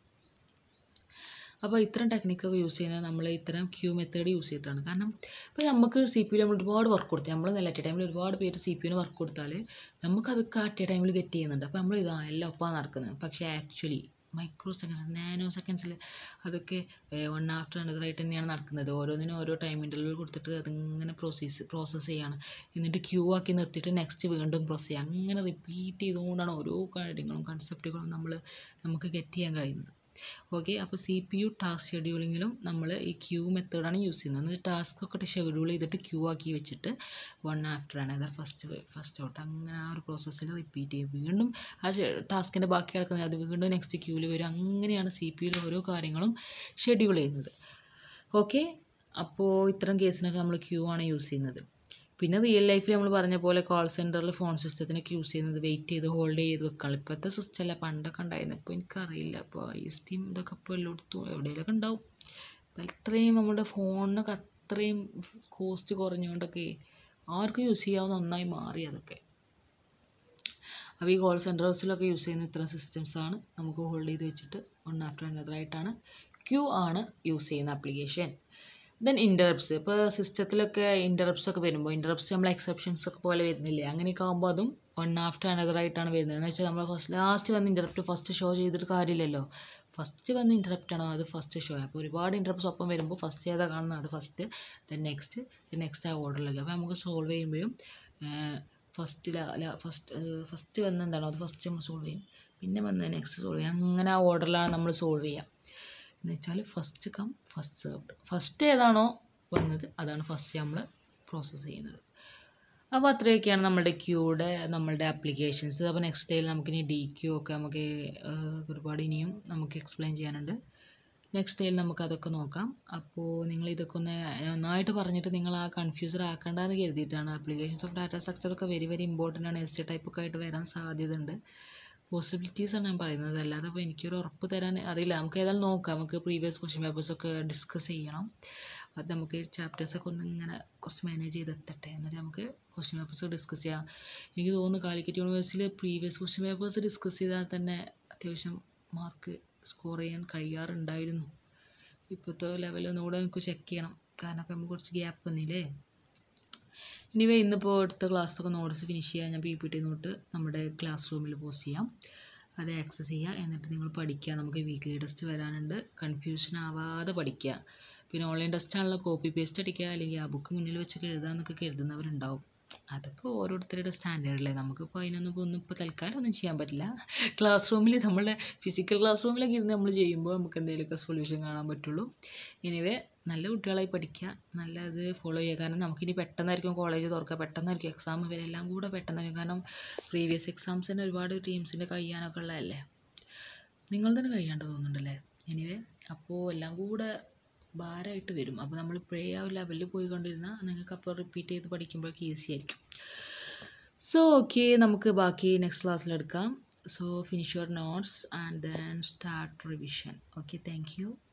അപ്പോൾ ഇത്തരം ടെക്നിക്കൊക്കെ യൂസ് ചെയ്യുന്നത് നമ്മൾ ഇത്തരം ക്യൂ മെത്തേഡ് യൂസ് ചെയ്തിട്ടാണ് കാരണം ഇപ്പോൾ നമുക്ക് സി പി യു നമ്മൾ ഒരുപാട് വർക്ക് കൊടുത്തു നമ്മൾ നല്ല അറ്റ് ടൈമിൽ ഒരുപാട് പേര് സി പി യുവിന് വർക്ക് കൊടുത്താൽ നമുക്കതൊക്കെ അറ്റ് ടൈമിൽ ഗെറ്റ് ചെയ്യുന്നുണ്ട് അപ്പോൾ നമ്മൾ ഇതാ എല്ലാം ഒപ്പാണ് നടക്കുന്നത് പക്ഷേ ആക്ച്വലി മൈക്രോ സെക്കൻഡ്സ് നാനോ സെക്കൻഡ്സിൽ അതൊക്കെ വൺ ആഫ്റ്റർ അനദറായിട്ട് തന്നെയാണ് നടക്കുന്നത് ഓരോന്നിനും ഓരോ ടൈം ഇൻ്റർവൽ കൊടുത്തിട്ട് അതിങ്ങനെ പ്രോസസ്സ് പ്രോസസ്സ് ചെയ്യാണ് എന്നിട്ട് ക്യൂ ആക്കി നിർത്തിയിട്ട് നെക്സ്റ്റ് വീണ്ടും പ്രോസസ്സ് ചെയ്യുക അങ്ങനെ റിപ്പീറ്റ് ചെയ്തുകൊണ്ടാണ് ഓരോ കാര്യങ്ങളും കൺസെപ്റ്റുകളും നമ്മൾ നമുക്ക് ഗെറ്റ് ചെയ്യാൻ കഴിയുന്നത് ഓക്കെ അപ്പോൾ സി പി യു ടാസ്ക് ഷെഡ്യൂളിങ്ങിലും നമ്മൾ ഈ ക്യൂ മെത്തേഡാണ് യൂസ് ചെയ്യുന്നത് എന്നിട്ട് ടാസ്ക് ഒക്കെ ഷെഡ്യൂൾ ചെയ്തിട്ട് ക്യൂ ആക്കി വെച്ചിട്ട് one after another first first out അങ്ങനെ ആ ഒരു പ്രോസസ്സിൽ റിപ്പീറ്റ് ചെയ്യും വീണ്ടും ആ ടാസ്കിൻ്റെ ബാക്കി കിടക്കുന്നത് അത് വീണ്ടും നെക്സ്റ്റ് ക്യൂവിൽ വരും അങ്ങനെയാണ് സി പി യുയിൽ ഓരോ കാര്യങ്ങളും ഷെഡ്യൂൾ ചെയ്യുന്നത് ഓക്കെ അപ്പോൾ ഇത്തരം കേസിനൊക്കെ നമ്മൾ ക്യൂ ആണ് യൂസ് ചെയ്യുന്നത് പിന്നെ റിയൽ ലൈഫിൽ നമ്മൾ പറഞ്ഞ പോലെ കോൾ സെൻറ്ററിൽ ഫോൺ സിസ്റ്റത്തിനൊക്കെ യൂസ് ചെയ്യുന്നത് വെയിറ്റ് ചെയ്ത് ഹോൾഡ് ചെയ്ത് വെക്കണം ഇപ്പോഴത്തെ സിസ്റ്റം അല്ല പണ്ടൊക്കെ ഉണ്ടായിരുന്നു ഇപ്പോൾ എനിക്കറിയില്ല ഇപ്പോൾ ഐ എസ് ടിയും ഇതൊക്കെ ഇപ്പോൾ എല്ലായിടത്തും എവിടെയെങ്കിലൊക്കെ ഉണ്ടാവും അപ്പോൾ ഇത്രയും നമ്മുടെ ഫോണിനൊക്കെ അത്രയും കോസ്റ്റ് കുറഞ്ഞുകൊണ്ടൊക്കെ ആർക്കും യൂസ് ചെയ്യാവുന്ന ഒന്നായി മാറി അതൊക്കെ അപ്പോൾ ഈ കോൾ സെൻറ്റേഴ്സിലൊക്കെ യൂസ് ചെയ്യുന്ന ഇത്തരം സിസ്റ്റംസാണ് നമുക്ക് ഹോൾഡ് ചെയ്ത് വെച്ചിട്ട് വൺ ആഫ്റ്റർ അനദറായിട്ടാണ് ക്യൂ ആണ് യൂസ് ചെയ്യുന്ന ആപ്ലിക്കേഷൻ ദെൻ ഇൻ്ററപ്റ്റ്സ് ഇപ്പോൾ സിസ്റ്റത്തിലൊക്കെ ഇൻ്ററപ്റ്റ്സ് ഒക്കെ വരുമ്പോൾ ഇൻ്ററപ്റ്റ്സ് നമ്മൾ എക്സെപ്ഷൻസ് ഒക്കെ പോലെ വരുന്നില്ലേ അങ്ങനെയൊക്കെ ആകുമ്പോൾ അതും വൺ ആഫ്റ്റർ അനദർ ആയിട്ടാണ് വരുന്നത് എന്ന് വെച്ചാൽ നമ്മൾ ഫസ്റ്റ് ലാസ്റ്റ് വന്ന് ഇൻ്ററപ്റ്റ് ഫസ്റ്റ് ഷോ ചെയ്തിട്ട് കാര്യമില്ലല്ലോ ഫസ്റ്റ് വന്ന് ഇൻ്ററപ്റ്റ് ആണോ അത് ഫസ്റ്റ് ഷോ അപ്പോൾ ഒരുപാട് ഇൻ്ററപ്റ്റ്സ് ഒപ്പം വരുമ്പോൾ ഫസ്റ്റ് ഏതാ കാണുന്നത് അത് first then next then next ആ ഓർഡറിലേക്ക് അപ്പോൾ നമുക്ക് സോൾവ് ചെയ്യുമ്പോഴും ഫസ്റ്റ് ഫസ്റ്റ് ഫസ്റ്റ് വന്ന എന്താണോ അത് ഫസ്റ്റ് നമ്മൾ സോൾവ് ചെയ്യും പിന്നെ വന്ന് നെക്സ്റ്റ് സോൾവ് ചെയ്യും അങ്ങനെ ആ ഓർഡറിലാണ് നമ്മൾ സോൾവ് ചെയ്യുക എന്ന് വെച്ചാൽ first come first served first ഏതാണോ വന്നത് അതാണ് ഫസ്റ്റ് നമ്മൾ പ്രോസസ്സ് ചെയ്യുന്നത് അപ്പോൾ അത്രയൊക്കെയാണ് നമ്മുടെ ക്യൂയുടെ നമ്മളുടെ ആപ്ലിക്കേഷൻസ് അപ്പോൾ നെക്സ്റ്റ് ഡേയിൽ നമുക്കിനി ഡി ക്യൂ ഒക്കെ നമുക്ക് ഒരുപാട് ഇനിയും നമുക്ക് എക്സ്പ്ലെയിൻ ചെയ്യാനുണ്ട് നെക്സ്റ്റ് ഡേയിൽ നമുക്ക് അതൊക്കെ നോക്കാം അപ്പോൾ നിങ്ങൾ ഇതൊക്കെ ഒന്ന് നന്നായിട്ട് പറഞ്ഞിട്ട് നിങ്ങൾ ആ കൺഫ്യൂസർ ആക്കണ്ടെന്ന് കരുതിയിട്ടാണ് ആപ്ലിക്കേഷൻസ് ഓഫ് ഡാറ്റ സ്ട്രക്ചറൊക്കെ വെരി വെരി ഇമ്പോർട്ടൻ്റ് ആണ് എസ് ടി ടൈപ്പ് ഒക്കെ ആയിട്ട് വരാൻ സാധ്യതയുണ്ട് പോസിബിലിറ്റീസാണ് ഞാൻ പറയുന്നത് അല്ലാതെ അപ്പോൾ എനിക്കൊരു ഉറപ്പ് തരാൻ അറിയില്ല നമുക്ക് ഏതായാലും നോക്കാം നമുക്ക് പ്രീവിയസ് ക്വസ്റ്റ്യൻ പേപ്പേഴ്സൊക്കെ ഡിസ്കസ് ചെയ്യണം അത് നമുക്ക് ചാപ്റ്റേഴ്സൊക്കെ ഒന്ന് ഇങ്ങനെ കുറച്ച് മാനേജ് ചെയ്ത് എത്തട്ടെ എന്നിട്ട് നമുക്ക് ക്വസ്റ്റ്യൻ പേപ്പേഴ്സ് ഡിസ്കസ് ചെയ്യാം എനിക്ക് തോന്നുന്നു കാലിക്കറ്റ് യൂണിവേഴ്സിറ്റിയിൽ പ്രീവിയസ് ക്വസ്റ്റ്യൻ പേപ്പേഴ്സ് ഡിസ്കസ് ചെയ്താൽ തന്നെ അത്യാവശ്യം മാർക്ക് സ്കോർ ചെയ്യാൻ കഴിയാറുണ്ടായിരുന്നു ഇപ്പോഴത്തെ ലെവൽ ഒന്നുകൂടെ നമുക്ക് ചെക്ക് ചെയ്യണം കാരണം അപ്പോൾ നമുക്ക് കുറച്ച് ഗ്യാപ്പ് വന്നില്ലേ ഇനിവേ ഇന്നിപ്പോൾ എടുത്ത ക്ലാസ്സൊക്കെ നോട്ട്സ് ഫിനിഷ് ചെയ്യാൻ ഞാൻ പി പി ടി നോട്ട് നമ്മുടെ ക്ലാസ് റൂമിൽ പോസ്റ്റ് ചെയ്യാം അത് ആക്സസ് ചെയ്യുക എന്നിട്ട് നിങ്ങൾ പഠിക്കുക നമുക്ക് വീക്ക്ലി ടെസ്റ്റ് വരാനുണ്ട് കൺഫ്യൂഷൻ ആവാതെ പഠിക്കുക പിന്നെ ഓൺലൈൻ ടെസ്റ്റ് ആണല്ലോ കോപ്പി പേസ്റ്റ് അടിക്കുക അല്ലെങ്കിൽ ആ ബുക്ക് മുന്നിൽ വെച്ചൊക്കെ എഴുതാമെന്നൊക്കെ കരുതുന്നവരുണ്ടാവും അതൊക്കെ ഓരോരുത്തരുടെ സ്റ്റാൻഡേർഡല്ലേ നമുക്കിപ്പോൾ അതിനൊന്നും ഇപ്പോൾ ഒന്നും ഇപ്പോൾ തൽക്കാലം ഒന്നും ചെയ്യാൻ പറ്റില്ല ക്ലാസ് റൂമിൽ നമ്മുടെ ഫിസിക്കൽ ക്ലാസ് റൂമിലൊക്കെ ഇരുന്ന് നമ്മൾ ചെയ്യുമ്പോൾ നമുക്ക് എന്തെങ്കിലുമൊക്കെ സൊല്യൂഷൻ കാണാൻ പറ്റുള്ളൂ എനിവേ നല്ല കുട്ടികളായി പഠിക്കുക നല്ല ഇത് ഫോളോ ചെയ്യുക കാരണം നമുക്കിനി പെട്ടെന്നായിരിക്കും കോളേജ് തുറക്കുക പെട്ടെന്നായിരിക്കും എക്സാം വരെ എല്ലാം കൂടെ പെട്ടെന്നായിരിക്കും കാരണം പ്രീവിയസ് എക്സാംസ് തന്നെ ഒരുപാട് ടീംസിൻ്റെ കഴിയാനൊക്കെ ഉള്ളതല്ലേ നിങ്ങൾ തന്നെ കഴിയാണ്ട് തോന്നുന്നുണ്ടല്ലേ എനിവേ അപ്പോൾ എല്ലാം കൂടെ ഭാരമായിട്ട് വരും അപ്പോൾ നമ്മൾ ഇപ്പോഴേ ആ ലെവലിൽ പോയിക്കൊണ്ടിരുന്നാൽ നിങ്ങൾക്ക് അപ്പോൾ റിപ്പീറ്റ് ചെയ്ത് പഠിക്കുമ്പോഴേക്ക് ഈസി ആയിരിക്കും സോ ഓക്കെ നമുക്ക് ബാക്കി നെക്സ്റ്റ് ക്ലാസ്സിലെടുക്കാം so finish your notes and then start revision okay thank U